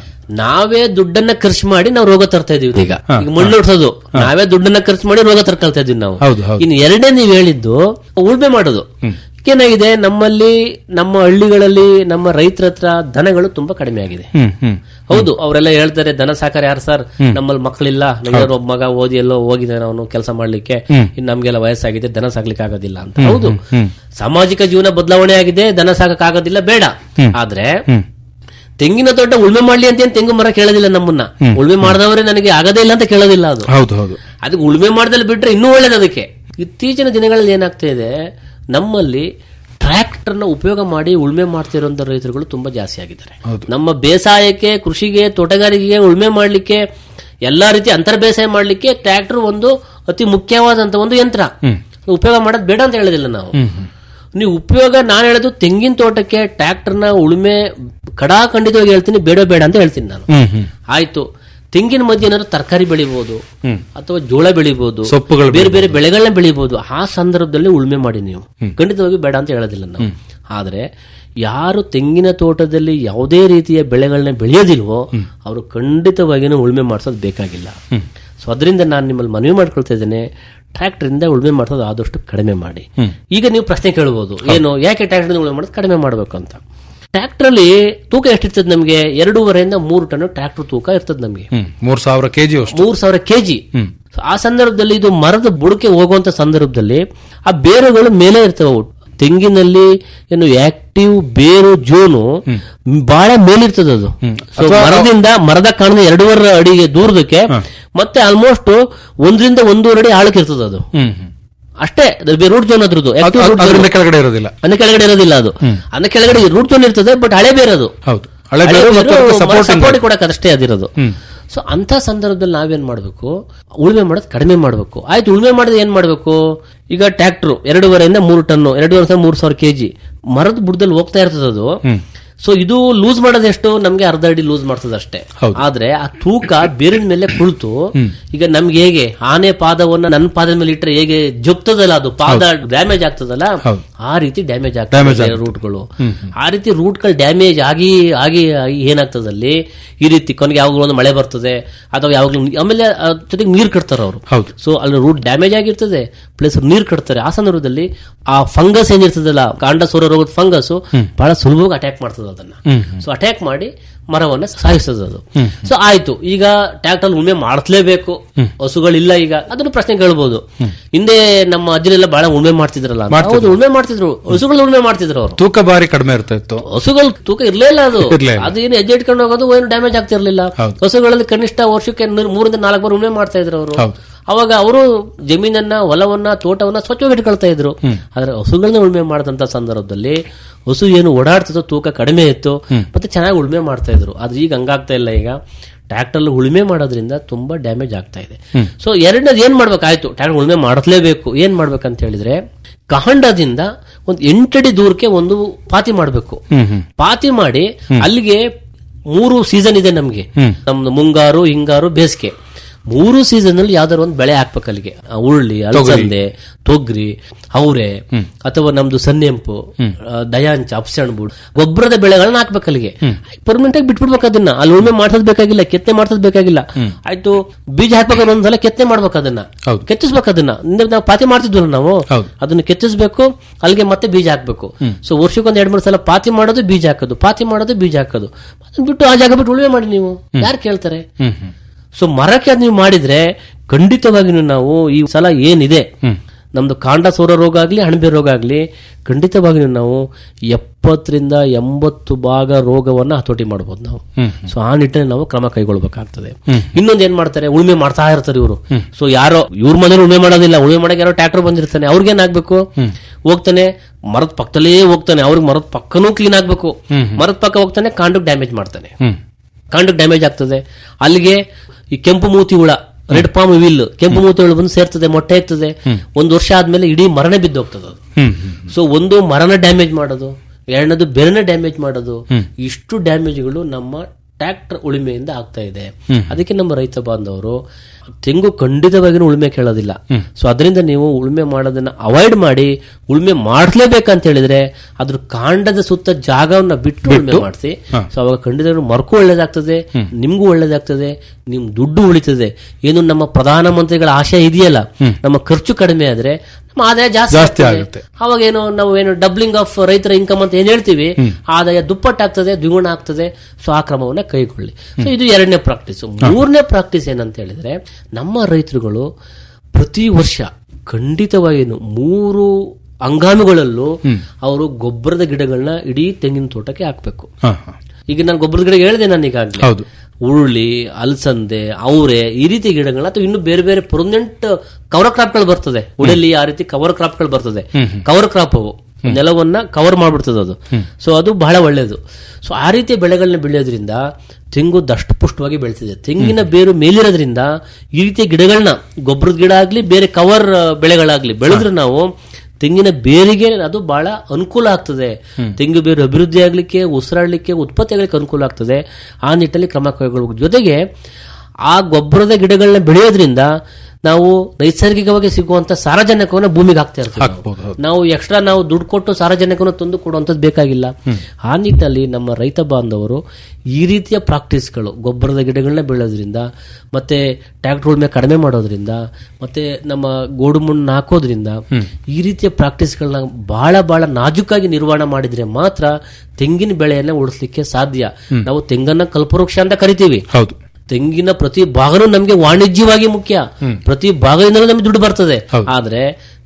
ನಾವೇ ದುಡ್ಡನ್ನ ಖರ್ಚು ಮಾಡಿ ನಾವು ರೋಗ ತರ್ತಾ ಇದೀವಿ ಈಗ ಈಗ ಮಣ್ಣು ಹೊಡ್ಸೋದು ನಾವೇ ದುಡ್ಡನ್ನ ಖರ್ಚು ಮಾಡಿ ರೋಗ ತರ್ಕೊಳ್ತಾ ಇದೀವಿ ನಾವು ಹೌದು, ಹೌದು. ಇನ್ನು ಎರಡನೇ ನೀವು ಹೇಳಿದ್ದು ಉಳ್ಮೆ ಮಾಡೋದು ಏನಾಗಿದೆ ನಮ್ಮಲ್ಲಿ ನಮ್ಮ ಹಳ್ಳಿಗಳಲ್ಲಿ ನಮ್ಮ ರೈತರ ಹತ್ರ ದನಗಳು ತುಂಬಾ ಕಡಿಮೆ ಆಗಿದೆ ಹ್ಮ್ ಹ್ಮ್ ಹೌದು ಅವರೆಲ್ಲ ಹೇಳ್ತಾರೆ ದನ ಸಾಕಾರ ಯಾರು ಸರ್ ನಮ್ಮಲ್ಲಿ ಮಕ್ಕಳಿಲ್ಲ ನಮಗೆ ಒಬ್ಬ ಮಗ ಓದಿ ಎಲ್ಲೋ ಹೋಗಿದ್ದಾನೆ ಅವನು ಕೆಲಸ ಮಾಡ್ಲಿಕ್ಕೆ ಹ್ಮ್. ಇನ್ನು ನಮ್ಗೆಲ್ಲ ವಯಸ್ಸಾಗಿದೆ ದನ ಸಾಕ್ಲಿಕ್ಕೆ ಆಗೋದಿಲ್ಲ ಅಂತ ಹ್ಮ್, ಹೌದು ಹ್ಮ್. ಸಾಮಾಜಿಕ ಜೀವನ ಬದಲಾವಣೆ ಆಗಿದೆ ದನ ಸಾಕಕ್ ಆಗೋದಿಲ್ಲ ಬೇಡ ಹ್ಮ್. ಆದ್ರೆ ಹ್ಮ್. ತೆಂಗಿನ ತೋಟ ಉಳ್ಮೆ ಮಾಡ್ಲಿ ಅಂತ ಏನ್ ತೆಂಗು ಮರ ಕೇಳೋದಿಲ್ಲ ನಮ್ಮನ್ನ ಹ್ಮ್. ಉಳ್ಮೆ ಮಾಡಿದವರೇ ನನಗೆ ಆಗದೇ ಇಲ್ಲ ಅಂತ ಕೇಳೋದಿಲ್ಲ ಅದು ಹೌದು ಹೌದು ಅದಕ್ಕೆ ಉಳ್ಮೆ ಮಾಡ್ದಲ್ಲಿ ಬಿಟ್ರೆ ಇನ್ನೂ ಒಳ್ಳೇದು ಅದಕ್ಕೆ ಇತ್ತೀಚಿನ ದಿನಗಳಲ್ಲಿ ಏನಾಗ್ತಾ ಇದೆ ನಮ್ಮಲ್ಲಿ ಟ್ರ್ಯಾಕ್ಟರ್ನ ಉಪಯೋಗ ಮಾಡಿ ಉಳ್ಮೆ ಮಾಡ್ತಿರೋಂಥ ರೈತರುಗಳು ತುಂಬಾ ಜಾಸ್ತಿ ಆಗಿದ್ದಾರೆ ಹೌದು. ನಮ್ಮ ಬೇಸಾಯಕ್ಕೆ ಕೃಷಿಗೆ ತೋಟಗಾರಿಕೆಗೆ ಉಳ್ಮೆ ಮಾಡ್ಲಿಕ್ಕೆ ಎಲ್ಲಾ ರೀತಿ ಅಂತರ ಬೇಸಾಯ ಮಾಡ್ಲಿಕ್ಕೆ ಟ್ರ್ಯಾಕ್ಟರ್ ಒಂದು ಅತಿ ಮುಖ್ಯವಾದಂತ ಒಂದು ಯಂತ್ರ ಹ್ಮ್. ಉಪಯೋಗ ಮಾಡೋದು ಬೇಡ ಅಂತ ಹೇಳೋದಿಲ್ಲ ನಾವು ಹ್ಮ್ ಹ್ಮ್. ನೀವು ಉಪಯೋಗ ನಾನು ಹೇಳೋದು ತೆಂಗಿನ ತೋಟಕ್ಕೆ ಟ್ರ್ಯಾಕ್ಟರ್ನ ಉಳುಮೆ ಕಡಾಖಂಡಿತವಾಗಿ ಹೇಳ್ತೀನಿ ಬೇಡ ಬೇಡ ಅಂತ ಹೇಳ್ತೀನಿ ನಾನು ಹ್ಮ್ ಹ್ಮ್ ಆಯ್ತು ತೆಂಗಿನ ಮಧ್ಯೆ ಏನಾದ್ರು ತರಕಾರಿ ಬೆಳಿಬಹುದು ಹ್ಮ್. ಅಥವಾ ಜೋಳ ಬೆಳಿಬಹುದು ಸೊಪ್ಪುಗಳು ಬೇರೆ ಬೇರೆ ಬೆಳೆಗಳನ್ನ ಬೆಳಿಬಹುದು ಆ ಸಂದರ್ಭದಲ್ಲಿ ಉಳುಮೆ ಮಾಡಿ ನೀವು ಖಂಡಿತವಾಗಿ ಬೇಡ ಅಂತ ಹೇಳೋದಿಲ್ಲ ನಾವು ಆದ್ರೆ ಯಾರು ತೆಂಗಿನ ತೋಟದಲ್ಲಿ ಯಾವುದೇ ರೀತಿಯ ಬೆಳೆಗಳನ್ನ ಬೆಳೆಯೋದಿಲ್ವೋ ಅವರು ಖಂಡಿತವಾಗಿಯೂ ಉಳುಮೆ ಮಾಡಿಸೋದು ಬೇಕಾಗಿಲ್ಲ ಸೊ ಅದರಿಂದ ನಾನು ನಿಮ್ಮಲ್ಲಿ ಮನವಿ ಮಾಡ್ಕೊಳ್ತಾ ಇದ್ದೇನೆ ಟ್ರ್ಯಾಕ್ಟರ್ ಇಂದ ಉಳುಮೆ ಮಾಡಿಸೋದು ಆದಷ್ಟು ಕಡಿಮೆ ಮಾಡಿ ಈಗ ನೀವು ಪ್ರಶ್ನೆ ಕೇಳಬಹುದು ಏನು ಯಾಕೆ ಟ್ರ್ಯಾಕ್ಟರ್ ಉಳುಮೆ ಮಾಡೋದು ಕಡಿಮೆ ಮಾಡಬೇಕು ಅಂತ ಟ್ರ್ಯಾಕ್ಟರ್ ಅಲ್ಲಿ ತೂಕ ಎಷ್ಟಿರ್ತದೆ ನಮಗೆ ಎರಡೂವರೆಯಿಂದ ಮೂರು ಟನ್ ಟ್ರ್ಯಾಕ್ಟರ್ ತೂಕ ಇರ್ತದೆ ನಮಗೆ ಹ್ಮ್ ಮೂರ್ ಸಾವಿರ ಕೆಜಿ ಅಷ್ಟು ಮೂರ್ ಸಾವಿರ ಕೆಜಿ ಹ್ಮ್. ಆ ಸಂದರ್ಭದಲ್ಲಿ ಇದು ಮರದ ಬುಡಕೆ ಹೋಗುವಂತ ಸಂದರ್ಭದಲ್ಲಿ ಆ ಬೇರುಗಳು ಮೇಲೆ ಇರ್ತವೆ ಅವು ತೆಂಗಿನಲ್ಲಿ ಏನು ಆಕ್ಟಿವ್ ಬೇರು ಜೋನು ಬಹಳ ಮೇಲಿರ್ತದೆ ಅದು So, ಅಥವಾ- ಮರದಿಂದ ಮರದ ಕಾಣದ ಎರಡೂವರೆ ಅಡಿಗೆ ದೂರದಕ್ಕೆ ಮತ್ತೆ ಆಲ್ಮೋಸ್ಟ್ ಒಂದರಿಂದ ಒಂದೂವರೆ ಅಡಿ ಆಳಕ್ಕೆ ಇರ್ತದೆ ಅದು ಅಷ್ಟೇ ರೂಟ್ ಜೋನ್ ಅದ್ರದ್ದು active root zone. ಅದರಿಂದ ಕೆಳಗಡೆ ಇರೋದಿಲ್ಲ ಅನ್ನ ಕೆಳಗಡೆ ಇರೋದಿಲ್ಲ ಅದು ಅನ್ನ ಕೆಳಗಡೆ ರೂಟ್ ಜೋನ್ ಇರ್ತದೆ ಬಟ್ ಹಳೆ ಬೇರೆ ಅದು ಹೌದು ಹಳೆ ಬೇರು ಮತ್ತು ಅದಕ್ಕೆ supporting ಸಪೋರ್ಟ್ ಬೇರು. ಕೊಡಕ್ಕೆ ಅದಷ್ಟೇ ಅದಿರೋದು ಸೊ ಅಂತ ಸಂದರ್ಭದಲ್ಲಿ ನಾವೇನ್ ಮಾಡ್ಬೇಕು ಉಳುಮೆ ಮಾಡೋದು ಕಡಿಮೆ ಮಾಡ್ಬೇಕು ಆಯ್ತು ಉಳುಮೆ ಮಾಡಿದ್ರೆ ಏನ್ ಮಾಡ್ಬೇಕು ಈಗ ಟ್ರ್ಯಾಕ್ಟರ್ ಎರಡೂವರೆಯಿಂದ ಮೂರು ಟನ್ನು ಎರಡೂವರೆ ಮೂರು ಸಾವಿರ ಕೆಜಿ ಮರದ ಬುಡದಲ್ಲಿ ಹೋಗ್ತಾ ಇರ್ತದೆ ಅದು ಸೊ ಇದು ಲೂಸ್ ಮಾಡೋದು ಎಷ್ಟು ನಮ್ಗೆ ಅರ್ಧ ಅಡಿ ಲೂಸ್ ಮಾಡ್ತದೆ ಅಷ್ಟೇ ಆದ್ರೆ ಆ ತೂಕ ಬೇರಿನ ಮೇಲೆ ಕುಳಿತು ಈಗ ನಮ್ಗೆ ಹೇಗೆ ಆನೆ ಪಾದವನ್ನ ನನ್ನ ಪಾದದ ಮೇಲೆ ಇಟ್ಟರೆ ಹೇಗೆ ಜೊಪ್ತದಲ್ಲ ಅದು ಪಾದ ಡ್ಯಾಮೇಜ್ ಆಗ್ತದಲ್ಲ ಆ ರೀತಿ ಡ್ಯಾಮೇಜ್ Damage ಆಗ್ತದೆ ಆಗುತ್ತೆ. ರೂಟ್ಗಳು ಆ ರೀತಿ ರೂಟ್ಗಳು ಡ್ಯಾಮೇಜ್ ಆಗಿ ಆಗಿ ಆಗಿ ಏನಾಗ್ತದೆ ಅಲ್ಲಿ ಈ ರೀತಿ ಕೊನೆಗೆ ಯಾವಾಗಲೂ ಒಂದು ಮಳೆ ಬರ್ತದೆ ಅಥವಾ ಯಾವಾಗಲೂ ಆಮೇಲೆ ಆ ಜೊತೆಗೆ ನೀರು ಕಟ್ತಾರೆ ಅವರು ಸೊ ಅಲ್ಲಿ ರೂಟ್ ಡ್ಯಾಮೇಜ್ ಆಗಿರ್ತದೆ ಪ್ಲಸ್ ನೀರು ಕಟ್ತಾರೆ ಆ ಸಂದರ್ಭದಲ್ಲಿ ಆ ಫಂಗಸ್ ಏನಿರ್ತದಲ್ಲ ಕಾಂಡ ಸೂರ ರೋಗದ ಫಂಗಸ್ ಬಹಳ ಸುಲಭವಾಗಿ ಅಟ್ಯಾಕ್ ಮಾಡ್ತದೆ ಅದನ್ನ ಸೊ ಅಟ್ಯಾಕ್ ಮಾಡಿ ಮರವನ್ನ ಸಾಯಿಸ್ತದೆ ಅದು ಸೊ ಆಯ್ತು ಈಗ ಟ್ರ್ಯಾಕ್ಟರ್ ಉಳುಮೆ ಮಾಡಲೇಬೇಕು ಹಸುಗಳಿಲ್ಲ ಈಗ ಅದನ್ನು ಪ್ರಶ್ನೆ ಕೇಳ್ಬೋದು ಹಿಂದೆ ನಮ್ಮ ಅಜ್ಜರೆಲ್ಲ ಬಹಳ ಉಳುಮೆ ಮಾಡ್ತಿದ್ರಲ್ಲ ಅಂತ. ಹೌದು ಉಳುಮೆ ಮಾಡ್ತಿದ್ರು ಹಸುಗಳು ಉಳುಮೆ ಮಾಡ್ತಿದ್ರು ಅವರು ತೂಕ ಬಾರಿ ಕಡಿಮೆ ಇರ್ತಾ ಇತ್ತು ಹಸುಗಳು ತೂಕ ಇರ್ಲೇ ಇಲ್ಲ ಅದು ಇರ್ಲೇ ಇಲ್ಲ. ಅದು ಏನು ಹೆಜ್ಜೆ ಇಟ್ಕೊಂಡು ಹೋಗೋದು ಏನು ಡ್ಯಾಮೇಜ್ ಆಗ್ತಿರ್ಲಿಲ್ಲ ಹಸುಗಳಲ್ಲಿ ಕನಿಷ್ಠ ವರ್ಷಕ್ಕೆ ನೂರ್- ಮೂರಿಂದ ನಾಲ್ಕು ಬಾರಿ ಉಳುಮೆ ಮಾಡ್ತಾ ಇದ್ರು ಅವರು ಅವಾಗ ಅವರು ಜಮೀನನ್ನ ಹೊಲವನ್ನ ತೋಟವನ್ನ ಸ್ವಚ್ಛವಾಗಿ ಇಟ್ಕೊಳ್ತಾ ಇದ್ರು ಆದ್ರೆ ಹಸುಗಳನ್ನ ಉಳುಮೆ ಮಾಡಿದಂತ ಸಂದರ್ಭದಲ್ಲಿ ಹಸು ಏನು ಓಡಾಡ್ತಿದ್ದೋ ತೂಕ ಕಡಿಮೆ ಇತ್ತು ಮತ್ತೆ ಚೆನ್ನಾಗಿ ಉಳುಮೆ ಮಾಡ್ತಾ ಇದ್ರು ಆದ್ರೆ ಈಗ ಹಂಗಾಗ್ತಾ ಇಲ್ಲ ಈಗ ಟ್ರ್ಯಾಕ್ಟರ್ ಉಳುಮೆ ಮಾಡೋದ್ರಿಂದ ತುಂಬಾ ಡ್ಯಾಮೇಜ್ ಆಗ್ತಾ ಇದೆ ಸೊ ಎರಡನೇದು ಏನ್ ಮಾಡ್ಬೇಕಾಯ್ತು ಟ್ರ್ಯಾಕ್ಟರ್ ಉಳುಮೆ ಮಾಡಲೇಬೇಕು ಏನ್ ಮಾಡ್ಬೇಕಂತ ಹೇಳಿದ್ರೆ ಕಾಂಡದಿಂದ ಒಂದು ಎಂಟಡಿ ದೂರಕ್ಕೆ ಒಂದು ಪಾತಿ ಮಾಡಬೇಕು ಪಾತಿ ಮಾಡಿ ಅಲ್ಲಿಗೆ ಮೂರು ಸೀಸನ್ ಇದೆ ನಮ್ಗೆ ನಮ್ದು ಮುಂಗಾರು ಹಿಂಗಾರು ಬೇಸಿಗೆ ಮೂರು ಸೀಸನ್ ಅಲ್ಲಿ ಯಾವ್ದಾದ್ರು ಒಂದು ಬೆಳೆ ಹಾಕ್ಬೇಕು ಅಲ್ಲಿಗೆ ಆ, ಉರುಳಿ ಅಲಸಂದೆ ತೊಗ್ರಿ ಅವರೆ ಅಥವಾ ನಮ್ದು ಸನ್ನೆಂಪು ಆ, ದಯಾಂಚ ಅಪ್ಸಣ್ಬುಡ್ ಗೊಬ್ಬರದ ಬೆಳೆಗಳನ್ನ ಹಾಕ್ಬೇಕು ಅಲ್ಲಿಗೆ ಪರ್ಮನೆಂಟ್ ಆಗಿ ಬಿಟ್ಬಿಡ್ಬೇಕು ಅದನ್ನ ಅಲ್ಲಿ ಉಳುಮೆ ಮಾಡ್ಸೋದ್ ಬೇಕಾಗಿಲ್ಲ ಕೆತ್ತನೆ ಮಾಡ್ಸೋದ್ ಬೇಕಾಗಿಲ್ಲ ಆಯ್ತು ಬೀಜ ಹಾಕ್ಬೇಕಾದ್ರೆ ಒಂದ್ಸಲ ಕೆತ್ತನೆ ಮಾಡ್ಬೇಕು ಅದನ್ನ ಕೆತ್ತಿಸ್ಬೇಕು ಅದನ್ನ ಹಿಂದೆ ನಾವು ಪಾತಿ ಮಾಡ್ತಿದ್ವಲ್ಲ ನಾವು ಅದನ್ನ ಕೆತ್ತಿಸ್ಬೇಕು ಅಲ್ಲಿಗೆ ಮತ್ತೆ ಬೀಜ ಹಾಕ್ಬೇಕು ಸೊ ವರ್ಷಕ್ಕೊಂದ್ ಎರಡ್ ಮೂರು ಸಲ ಪಾತಿ ಮಾಡೋದು ಬೀಜ ಹಾಕೋದು ಪಾತಿ ಮಾಡೋದು ಬೀಜ ಹಾಕೋದು ಅದನ್ನ ಬಿಟ್ಟು ಆ ಜಾಗ ಬಿಟ್ಟು ಉಳುಮೆ ಮಾಡಿ ನೀವು ಯಾರು ಕೇಳ್ತಾರೆ ಸೊ ಮರಕ್ಕೆ ಅದ್ ನೀವು ಮಾಡಿದ್ರೆ ಖಂಡಿತವಾಗಿಯೂ ನಾವು ಈ ಸಲ ಏನಿದೆ ನಮ್ದು ಕಾಂಡ ಸೋರ ರೋಗ ಆಗ್ಲಿ ಅಣಬೆ ರೋಗ ಆಗ್ಲಿ ಖಂಡಿತವಾಗಿಯೂ ನಾವು ಎಪ್ಪತ್ತರಿಂದ ಎಂಬತ್ತು ಭಾಗ ರೋಗವನ್ನ ಹತೋಟಿ ಮಾಡಬಹುದು ನಾವು ಸೊ ಆ ನಿಟ್ಟಿನಲ್ಲಿ ನಾವು ಕ್ರಮ ಕೈಗೊಳ್ಬೇಕಾಗ್ತದೆ ಇನ್ನೊಂದ್ ಏನ್ ಮಾಡ್ತಾರೆ ಉಳುಮೆ ಮಾಡ್ತಾ ಇರ್ತಾರೆ ಇವರು ಸೊ ಯಾರೋ ಇವ್ರ ಮನೇಲಿ ಉಳುಮೆ ಮಾಡೋದಿಲ್ಲ ಉಳುಮೆ ಮಾಡಕ್ಕೆ ಯಾರೋ ಟ್ರ್ಯಾಕ್ಟರ್ ಬಂದಿರ್ತಾನೆ ಅವ್ರಿಗೇನಾಗ್ಬೇಕು ಹೋಗ್ತಾನೆ ಮರದ ಪಕ್ಕದಲ್ಲೇ ಹೋಗ್ತಾನೆ ಅವ್ರಿಗೆ ಮರದ ಪಕ್ಕನೂ ಕ್ಲೀನ್ ಆಗ್ಬೇಕು ಮರದ ಪಕ್ಕ ಹೋಗ್ತಾನೆ ಕಾಂಡಕ್ಕೆ ಡ್ಯಾಮೇಜ್ ಮಾಡ್ತಾನೆ ಕಾಂಡಕ್ಕೆ ಡ್ಯಾಮೇಜ್ ಆಗ್ತದೆ ಅಲ್ಲಿಗೆ ಈ ಕೆಂಪು ಮೂತಿ ಹುಳ ರೆಡ್ ಪಾಮ್ ವಿಲ್ ಕೆಂಪು ಮೂತಿ ಹುಳ ಬಂದು ಸೇರ್ತದೆ ಮೊಟ್ಟೆ ಇರ್ತದೆ ಒಂದು ವರ್ಷ ಆದ್ಮೇಲೆ ಇಡೀ ಮರನೇ ಬಿದ್ದು ಹೋಗ್ತದೆ ಅದು ಸೊ ಒಂದು ಮರನ ಡ್ಯಾಮೇಜ್ ಮಾಡೋದು ಎರಡನೇದು ಬೆರನ ಡ್ಯಾಮೇಜ್ ಮಾಡೋದು ಇಷ್ಟು ಡ್ಯಾಮೇಜ್ಗಳು ನಮ್ಮ ಟ್ರ್ಯಾಕ್ಟರ್ ಉಳುಮೆಯಿಂದ ಆಗ್ತಾ ಇದೆ ಅದಕ್ಕೆ ನಮ್ಮ ರೈತ ಬಾಂಧವರು ತೆಂಗು ಖಂಡಿತವಾಗಿಯೂ ಉಳುಮೆ ಕೇಳೋದಿಲ್ಲ ಸೊ ಅದರಿಂದ ನೀವು ಉಳುಮೆ ಮಾಡೋದನ್ನ ಅವಾಯ್ಡ್ ಮಾಡಿ ಉಳುಮೆ ಮಾಡ್ಲೇಬೇಕಂತ ಹೇಳಿದ್ರೆ ಅದ್ರ ಕಾಂಡದ ಸುತ್ತ ಜಾಗವನ್ನ ಬಿಟ್ಟು ಉಳುಮೆ ಮಾಡಿಸಿ ಸೊ ಅವಾಗ ಖಂಡಿತ ಮರಕ್ಕೂ ಒಳ್ಳೇದಾಗ್ತದೆ ನಿಮ್ಗೂ ಒಳ್ಳೇದಾಗ್ತದೆ ನಿಮ್ ದುಡ್ಡು ಉಳಿತದೆ ಏನು ನಮ್ಮ ಪ್ರಧಾನ ಮಂತ್ರಿಗಳ ಆಶಯ ಇದೆಯಲ್ಲ ನಮ್ಮ ಖರ್ಚು ಕಡಿಮೆ ಆದ್ರೆ ನಮ್ಮ ಆದಾಯ ಜಾಸ್ತಿ ಜಾಸ್ತಿ ಆಗ್ತದೆ. ಆಗುತ್ತೆ. ಅವಾಗ ಏನು ನಾವು ಏನು ಡಬ್ಲಿಂಗ್ ಆಫ್ ರೈತರ ಇನ್ಕಮ್ ಅಂತ ಏನ್ ಹೇಳ್ತೀವಿ ಆದಾಯ ದುಪ್ಪಟ್ಟಾಗ್ತದೆ ದ್ವಿಗುಣ ಆಗ್ತದೆ ಸೊ ಆ ಕ್ರಮವನ್ನ ಕೈಗೊಳ್ಳಿ ಸೊ ಇದು ಎರಡನೇ ಪ್ರಾಕ್ಟೀಸ್ ಮೂರನೇ ಪ್ರಾಕ್ಟೀಸ್ ಏನಂತ ಹೇಳಿದ್ರೆ ನಮ್ಮ ರೈತರುಗಳು ಪ್ರತಿ ವರ್ಷ ಖಂಡಿತವಾಗಿಯೂ ಮೂರು ಅಂಗಾಮಿಗಳಲ್ಲೂ ಅವರು ಗೊಬ್ಬರದ ಗಿಡಗಳನ್ನ ಇಡೀ ತೆಂಗಿನ ತೋಟಕ್ಕೆ ಹಾಕ್ಬೇಕು ಈಗ ನಾನು ಗೊಬ್ಬರದ ಗಿಡ ಹೇಳಿದೆ ನಾನು ಈಗಾಗಲೇ ಹೌದು. ಉರುಳಿ ಅಲಸಂದೆ ಅವರೆ ಈ ರೀತಿ ಗಿಡಗಳನ್ನ ಅಥವಾ ಇನ್ನು ಬೇರೆ ಬೇರೆ ಪರ್ಮನೆಂಟ್ ಕವರ್ ಕ್ರಾಪ್ಗಳು ಬರ್ತದೆ ಉಡಲಿ ಆ ರೀತಿ ಕವರ್ ಕ್ರಾಪ್ಗಳು ಬರ್ತದೆ ಕವರ್ ಕ್ರಾಪ್ ಅವು ನೆಲವನ್ನ ಕವರ್ ಮಾಡ್ಬಿಡ್ತದೆ ಅದು ಸೊ ಅದು ಬಹಳ ಒಳ್ಳೆಯದು ಸೊ ಆ ರೀತಿ ಬೆಳೆಗಳನ್ನ ಬೆಳೆಯೋದ್ರಿಂದ ತೆಂಗು ದಷ್ಟಪುಷ್ಟವಾಗಿ ಬೆಳೆತಿದೆ ತೆಂಗಿನ ಬೇರು ಮೇಲಿರೋದ್ರಿಂದ ಈ ರೀತಿಯ ಗಿಡಗಳನ್ನ ಗೊಬ್ಬರದ ಗಿಡ ಆಗ್ಲಿ ಬೇರೆ ಕವರ್ ಬೆಳೆಗಳಾಗ್ಲಿ ಬೆಳೆದ್ರೆ ನಾವು ತೆಂಗಿನ ಬೇರಿಗೆ ಅದು ಬಹಳ ಅನುಕೂಲ ಆಗ್ತದೆ ತೆಂಗು ಬೇರು ಅಭಿವೃದ್ಧಿ ಆಗ್ಲಿಕ್ಕೆ ಉಸಿರಾಡ್ಲಿಕ್ಕೆ ಉತ್ಪತ್ತಿ ಆಗ್ಲಿಕ್ಕೆ ಅನುಕೂಲ ಆಗ್ತದೆ ಆ ನಿಟ್ಟಲ್ಲಿ ಕ್ರಮ ಕೈಗೊಳ್ಳಬೇಕು ಜೊತೆಗೆ ಆ ಗೊಬ್ಬರದ ಗಿಡಗಳನ್ನ ಬೆಳೆಯೋದ್ರಿಂದ ನಾವು ನೈಸರ್ಗಿಕವಾಗಿ ಸಿಗುವಂತ ಸಾರಜನಕವನ್ನ ಭೂಮಿಗೆ ಹಾಕ್ತಾ ಇರ್ತೀವಿ ನಾವು. ನಾವು ಎಕ್ಸ್ಟ್ರಾ ನಾವು ದುಡ್ಡು ಕೊಟ್ಟು ಸಾರಜನಕವನ್ನು ತಂದು ಕೊಡುವಂಥದ್ದು ಬೇಕಾಗಿಲ್ಲ ಆ ನಿಟ್ಟಿನಲ್ಲಿ ನಮ್ಮ ರೈತ ಬಾಂಧವರು ಈ ರೀತಿಯ ಪ್ರಾಕ್ಟೀಸ್ಗಳು ಗೊಬ್ಬರದ ಗಿಡಗಳನ್ನ ಬೆಳೆಯೋದ್ರಿಂದ ಮತ್ತೆ ಟ್ರ್ಯಾಕ್ಟರ್ ಉಳ್ಮೆ ಕಡಿಮೆ ಮಾಡೋದ್ರಿಂದ ಮತ್ತೆ ನಮ್ಮ ಗೋಡು ಮಣ್ಣು ಹಾಕೋದ್ರಿಂದ ಈ ರೀತಿಯ ಪ್ರಾಕ್ಟೀಸ್ಗಳನ್ನ ಬಹಳ ಬಹಳ ನಾಜುಕಾಗಿ ನಿರ್ವಹಣೆ ಮಾಡಿದ್ರೆ ಮಾತ್ರ ತೆಂಗಿನ ಬೆಳೆಯನ್ನ ಉಳಿಸ್ಲಿಕ್ಕೆ ಸಾಧ್ಯ ನಾವು ತೆಂಗನ್ನ ಕಲ್ಪವೃಕ್ಷ ಅಂತ ಕರಿತೀವಿ ಹೌದು ತೆಂಗಿನ ಪ್ರತಿ ಭಾಗನೂ ನಮ್ಗೆ ವಾಣಿಜ್ಯವಾಗಿ ಮುಖ್ಯ ಪ್ರತಿ ಭಾಗದಿಂದಲೂ ನಮ್ಗೆ ದುಡ್ಡು ಬರ್ತದೆ ಆದ್ರೆ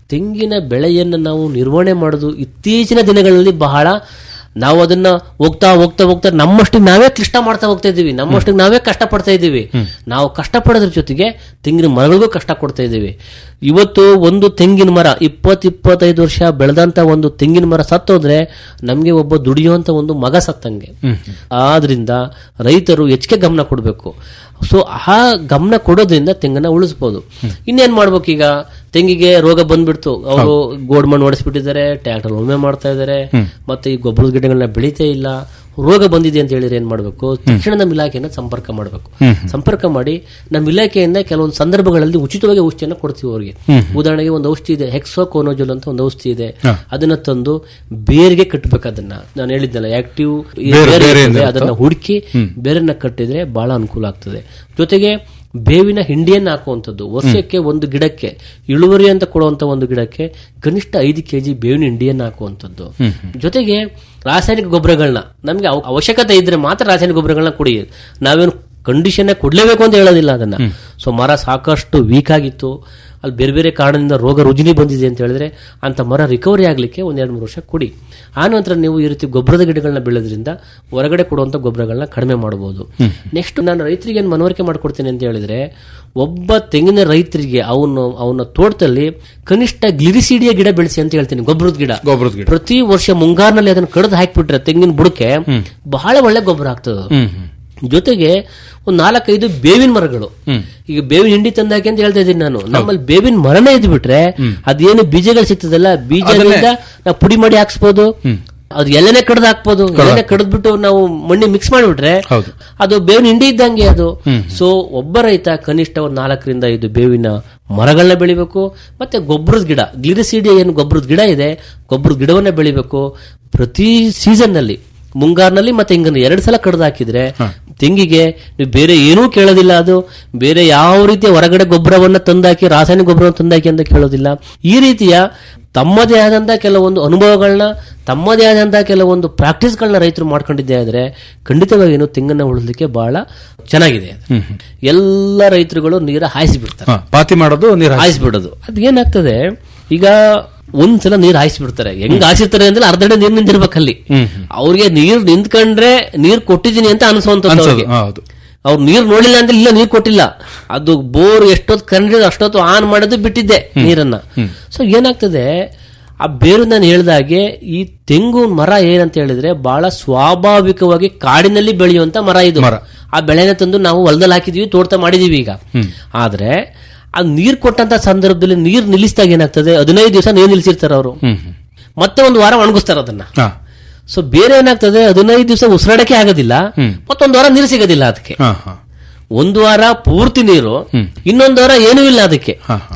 ತೆಂಗಿನ ಬೆಳೆಯನ್ನು ನಾವು ನಿರ್ವಹಣೆ ಮಾಡೋದು ಇತ್ತೀಚಿನ ದಿನಗಳಲ್ಲಿ ಬಹಳ ನಾವು ಅದನ್ನ ಹೋಗ್ತಾ ಹೋಗ್ತಾ ಹೋಗ್ತಾ ನಮ್ಮಷ್ಟಿಗೆ ನಾವೇ ಕ್ಲಿಷ್ಟ ಮಾಡ್ತಾ ಹೋಗ್ತಾ ಇದ್ದೀವಿ ನಮ್ಮಷ್ಟಿಗೆ ನಾವೇ ಕಷ್ಟ ಪಡ್ತಾ ಇದ್ದೀವಿ ನಾವು ಕಷ್ಟ ಪಡೋದ್ರ ಜೊತೆಗೆ ತೆಂಗಿನ ಮರಗಳಿಗೂ ಕಷ್ಟ ಕೊಡ್ತಾ ಇದ್ದೀವಿ ಇವತ್ತು ಒಂದು ತೆಂಗಿನ ಮರ ಇಪ್ಪತ್ತು ಇಪ್ಪತ್ತೈದು ವರ್ಷ ಬೆಳೆದಂತ ಒಂದು ತೆಂಗಿನ ಮರ ಸತ್ತೋದ್ರೆ ನಮಗೆ ಒಬ್ಬ ದುಡಿಯುವಂತ ಒಂದು ಮಗ ಸತ್ತಂಗೆ ಆದ್ರಿಂದ ರೈತರು ಹೆಚ್ಚಿಗೆ ಗಮನ ಕೊಡಬೇಕು ಸೊ ಆ ಗಮನ ಕೊಡೋದ್ರಿಂದ ತೆಂಗನ್ನ ಉಳಿಸ್ಬೋದು ಇನ್ನೇನ್ ಮಾಡ್ಬೇಕು ಈಗ ತೆಂಗಿಗೆ ರೋಗ ಬಂದ್ಬಿಡ್ತು ಅವರು ಗೋಡ್ ಮಣ್ಣು ಹೊಡೆಸ್ಬಿಟ್ಟಿದ್ದಾರೆ ಟ್ರ್ಯಾಕ್ಟರ್ ಉಳುಮೆ ಮಾಡ್ತಾ ಇದ್ದಾರೆ ಮತ್ತೆ ಈ ಗೊಬ್ಬರದ ಗಿಡಗಳನ್ನ ಬೆಳೀತೇ ಇಲ್ಲ ರೋಗ ಬಂದಿದೆ ಅಂತ ಹೇಳಿದ್ರೆ ಏನ್ ಮಾಡ್ಬೇಕು ತಕ್ಷಣ ನಮ್ಮ ಇಲಾಖೆಯನ್ನ ಸಂಪರ್ಕ ಮಾಡಬೇಕು ಸಂಪರ್ಕ ಮಾಡಿ ನಮ್ಮ ಇಲಾಖೆಯಿಂದ ಕೆಲವೊಂದು ಸಂದರ್ಭಗಳಲ್ಲಿ ಉಚಿತವಾಗಿ ಔಷಧಿಯನ್ನ ಕೊಡ್ತೀವಿ ಅವರಿಗೆ ಉದಾಹರಣೆಗೆ ಒಂದು ಔಷಧಿ ಇದೆ ಹೆಕ್ಸೋಕೋನೋಜಲ್ ಅಂತ ಒಂದು ಔಷಧಿ ಇದೆ ಅದನ್ನ ತಂದು ಬೇರಿಗೆ ಕಟ್ಟಬೇಕು ಅದನ್ನ ನಾನು ಹೇಳಿದ್ನಲ್ಲ ಆಕ್ಟಿವ್ ಬೇರೆ- ಬೇರೆ ಅದನ್ನ ಇರುತ್ತೆ. ಹುಡುಕಿ ಬೇರನ್ನ ಕಟ್ಟಿದ್ರೆ ಬಹಳ ಅನುಕೂಲ ಆಗ್ತದೆ ಜೊತೆಗೆ ಬೇವಿನ ಹಿಂಡಿಯನ್ನು ಹಾಕುವಂಥದ್ದು ವರ್ಷಕ್ಕೆ ಒಂದು ಗಿಡಕ್ಕೆ ಇಳುವರಿ ಅಂತ ಕೊಡುವಂತ ಒಂದು ಗಿಡಕ್ಕೆ ಕನಿಷ್ಠ ಐದು ಕೆಜಿ ಬೇವಿನ ಹಿಂಡಿಯನ್ನು ಹಾಕುವಂಥದ್ದು ಜೊತೆಗೆ ರಾಸಾಯನಿಕ ಗೊಬ್ಬರಗಳನ್ನ ನಮಗೆ ಅವ- ಅವಶ್ಯಕತೆ ಇದ್ರೆ ಮಾತ್ರ ರಾಸಾಯನಿಕ ಗೊಬ್ಬರಗಳನ್ನ ಕೊಡಿ ನಾವೇನು ಕಂಡೀಷನ್ ಕೊಡ್ಲೇಬೇಕು ಅಂತ ಹೇಳೋದಿಲ್ಲ ಅದನ್ನ ಸೊ ಮರ ಸಾಕಷ್ಟು ವೀಕ್ ಆಗಿತ್ತು ಅಲ್ಲಿ ಬೇರೆ ಬೇರೆ ಕಾರಣದಿಂದ ರೋಗ ರುಜಿನಿ ಬಂದಿದೆ ಅಂತ ಹೇಳಿದ್ರೆ ಅಂತ ಮರ ರಿಕವರಿ ಆಗ್ಲಿಕ್ಕೆ ಒಂದ್ ಎರಡು ಮೂರು ವರ್ಷ ಕೊಡಿ ಆ ನಂತರ ನೀವು ಈ ರೀತಿ ಗೊಬ್ಬರದ ಗಿಡಗಳನ್ನ ಬೆಳೆದ್ರಿಂದ ಹೊರಗಡೆ ಕೊಡುವಂತ ಗೊಬ್ಬರಗಳನ್ನ ಕಡಿಮೆ ಮಾಡಬಹುದು ನೆಕ್ಸ್ಟ್ ನಾನು ರೈತರಿಗೆ ಏನು ಮನವರಿಕೆ ಮಾಡ್ಕೊಡ್ತೀನಿ ಅಂತ ಹೇಳಿದ್ರೆ ಒಬ್ಬ ತೆಂಗಿನ ರೈತರಿಗೆ ಅವನು ಅವನ ತೋಟದಲ್ಲಿ ಕನಿಷ್ಠ ಗ್ಲಿರಿಸಿಡಿಯ ಗಿಡ ಬೆಳೆಸಿ ಅಂತ ಹೇಳ್ತೀನಿ ಗೊಬ್ಬರದ ಗಿಡ ಗೊಬ್ಬರದ ಗಿಡ ಪ್ರತಿ ವರ್ಷ ಮುಂಗಾರಿನಲ್ಲಿ ಅದನ್ನ ಕಡ್ದು ಹಾಕಿಬಿಟ್ರೆ ತೆಂಗಿನ ಬುಡಕ್ಕೆ ಬಹಳ ಒಳ್ಳೆ ಗೊಬ್ಬರ ಆಗ್ತದೆ ಅದು. ಜೊತೆಗೆ ಒಂದ್ ನಾಲ್ಕೈದು ಬೇವಿನ ಮರಗಳು ಈಗ ಬೇವಿನ ಹಿಂಡಿ ತಂದಾಕಿ ಅಂತ ಹೇಳ್ತಾ ಇದ್ದೀನಿ ನಾನು ನಮ್ಮಲ್ಲಿ ಬೇವಿನ ಮರನೇ ಇದ್ ಬಿಟ್ರೆ ಅದೇನು ಬೀಜಗಳು ಸಿಗ್ತದಲ್ಲ ಬೀಜದಿಂದ ನಾವು ಪುಡಿ ಮಾಡಿ ಹಾಕ್ಸ್ಬೋದು ಅದು ಎಲ್ಲನೇ ಕಡ್ದು ಹಾಕ್ಬೋದು ಎಲ್ಲನೇ ಕಡ್ದ್ಬಿಟ್ಟು ನಾವು ಮಣ್ಣಿ ಮಿಕ್ಸ್ ಮಾಡಿಬಿಟ್ರೆ ಅದು ಬೇವಿನ ಹಿಂಡಿ ಇದ್ದಂಗೆ ಅದು ಸೊ ಒಬ್ಬ ರೈತ ಕನಿಷ್ಠ ಒಂದು ನಾಲ್ಕರಿಂದ ಐದು ಬೇವಿನ ಮರಗಳನ್ನ ಬೆಳಿಬೇಕು ಮತ್ತೆ ಗೊಬ್ಬರದ ಗಿಡ ಗ್ಲಿರಿಸಿಡಿಯ ಏನು ಗೊಬ್ಬರದ ಗಿಡ ಇದೆ ಗೊಬ್ಬರದ ಗಿಡವನ್ನ ಬೆಳಿಬೇಕು ಪ್ರತಿ ಸೀಸನ್ ನಲ್ಲಿ ಮುಂಗಾರಿನಲ್ಲಿ ಮತ್ತೆ ಹಿಂಗನ್ನು ಎರಡು ಸಲ ಕಡ್ದು ಹಾಕಿದ್ರೆ ತೆಂಗಿಗೆ ನೀವು ಬೇರೆ ಏನೂ ಕೇಳೋದಿಲ್ಲ ಅದು ಬೇರೆ ಯಾವ ರೀತಿಯ ಹೊರಗಡೆ ಗೊಬ್ಬರವನ್ನ ತಂದಾಕಿ ರಾಸಾಯನಿಕ ಗೊಬ್ಬರವನ್ನು ತಂದಾಕಿ ಅಂತ ಕೇಳೋದಿಲ್ಲ ಈ ರೀತಿಯ ತಮ್ಮದೇ ಆದಂತ ಕೆಲವೊಂದು ಅನುಭವಗಳನ್ನ ತಮ್ಮದೇ ಆದಂತ ಕೆಲವೊಂದು ಪ್ರಾಕ್ಟೀಸ್ಗಳನ್ನ ರೈತರು ಮಾಡ್ಕೊಂಡಿದ್ದೆ ಆದ್ರೆ ಖಂಡಿತವಾಗಿಯೂ ತೆಂಗನ್ನ ಉಳಿಸ್ಲಿಕ್ಕೆ ಬಹಳ ಚೆನ್ನಾಗಿದೆ ಅದು. ಎಲ್ಲ ರೈತರುಗಳು ನೀರ ಹಾಯಿಸಿ ಬಿಡ್ತಾರೆ ಪಾತಿ ಮಾಡೋದು ನೀರು ಹಾಕಿ. ಹಾಯಿಸ್ಬಿಡೋದು ಅದು ಏನಾಗ್ತದೆ ಈಗ ಒಂದ್ಸಲ ನೀರ್ ಹಾಯಿಸ್ಬಿಡ್ತಾರೆ ಹೆಂಗ್ ಹಾಯಿಸಿರ್ತಾರೆ ಅಂದ್ರೆ ಅರ್ಧ ಅಡಿ ನೀರ್ ನಿಂತಿರ್ಬೇಕಲ್ಲಿ ಅವ್ರಿಗೆ ನೀರ್ ನಿಂತ್ಕೊಂಡ್ರೆ ನೀರ್ ಕೊಟ್ಟಿದ್ದೀನಿ ಅಂತ ಅನ್ಸೋಂಥದ್ದು ಅನ್ಸೋದು, ಅವ್ರಿಗೆ. ಹೌದು. ಅವ್ರು ನೀರ್ ನೋಡಿಲ್ಲ ಅಂದ್ರೆ ಇಲ್ಲ ನೀರ್ ಕೊಟ್ಟಿಲ್ಲ ಅದು ಬೋರ್ ಎಷ್ಟೊತ್ತು ಕರೆಂಟ್ ಅಷ್ಟೊತ್ತು ಆನ್ ಮಾಡೋದು ಬಿಟ್ಟಿದ್ದೆ ನೀರನ್ನ ಸೊ ಏನಾಗ್ತದೆ ಆ ಬೇರು ನಾನು ಹೇಳ್ದಾಗೆ ಈ ತೆಂಗು ಮರ ಏನಂತ ಹೇಳಿದ್ರೆ ಬಹಳ ಸ್ವಾಭಾವಿಕವಾಗಿ ಕಾಡಿನಲ್ಲಿ ಬೆಳೆಯುವಂತ ಮರ ಇದು ಆ ಬೆಳೆನ ತಂದು ನಾವು ಹೊಲದಲ್ಲಿ ಹಾಕಿದೀವಿ ತೋಟ ಮಾಡಿದೀವಿ ಈಗ ಆದ್ರೆ ಆ ನೀರ್ ಕೊಟ್ಟಂತ ಸಂದರ್ಭದಲ್ಲಿ ನೀರ್ ನಿಲ್ಲಿಸಿದಾಗ ಏನಾಗ್ತದೆ ಹದಿನೈದು ದಿವಸ ನೀರ್ ನಿಲ್ಲಿಸಿರ್ತಾರೆ ಅವರು ಮತ್ತೆ ಒಂದು ವಾರ ಒಣಗಿಸ್ತಾರೆ ಅದನ್ನ ಸೊ ಬೇರೆ ಏನಾಗ್ತದೆ ಹದಿನೈದು ದಿವಸ ಉಸಿರಾಡಕ್ಕೆ ಆಗೋದಿಲ್ಲ ಮತ್ತೊಂದು ವಾರ ನೀರು ಸಿಗೋದಿಲ್ಲ ಅದಕ್ಕೆ ಒಂದು ವಾರ ಪೂರ್ತಿ ನೀರು ಇನ್ನೊಂದು ವಾರ ಏನೂ ಇಲ್ಲ ಅದಕ್ಕೆ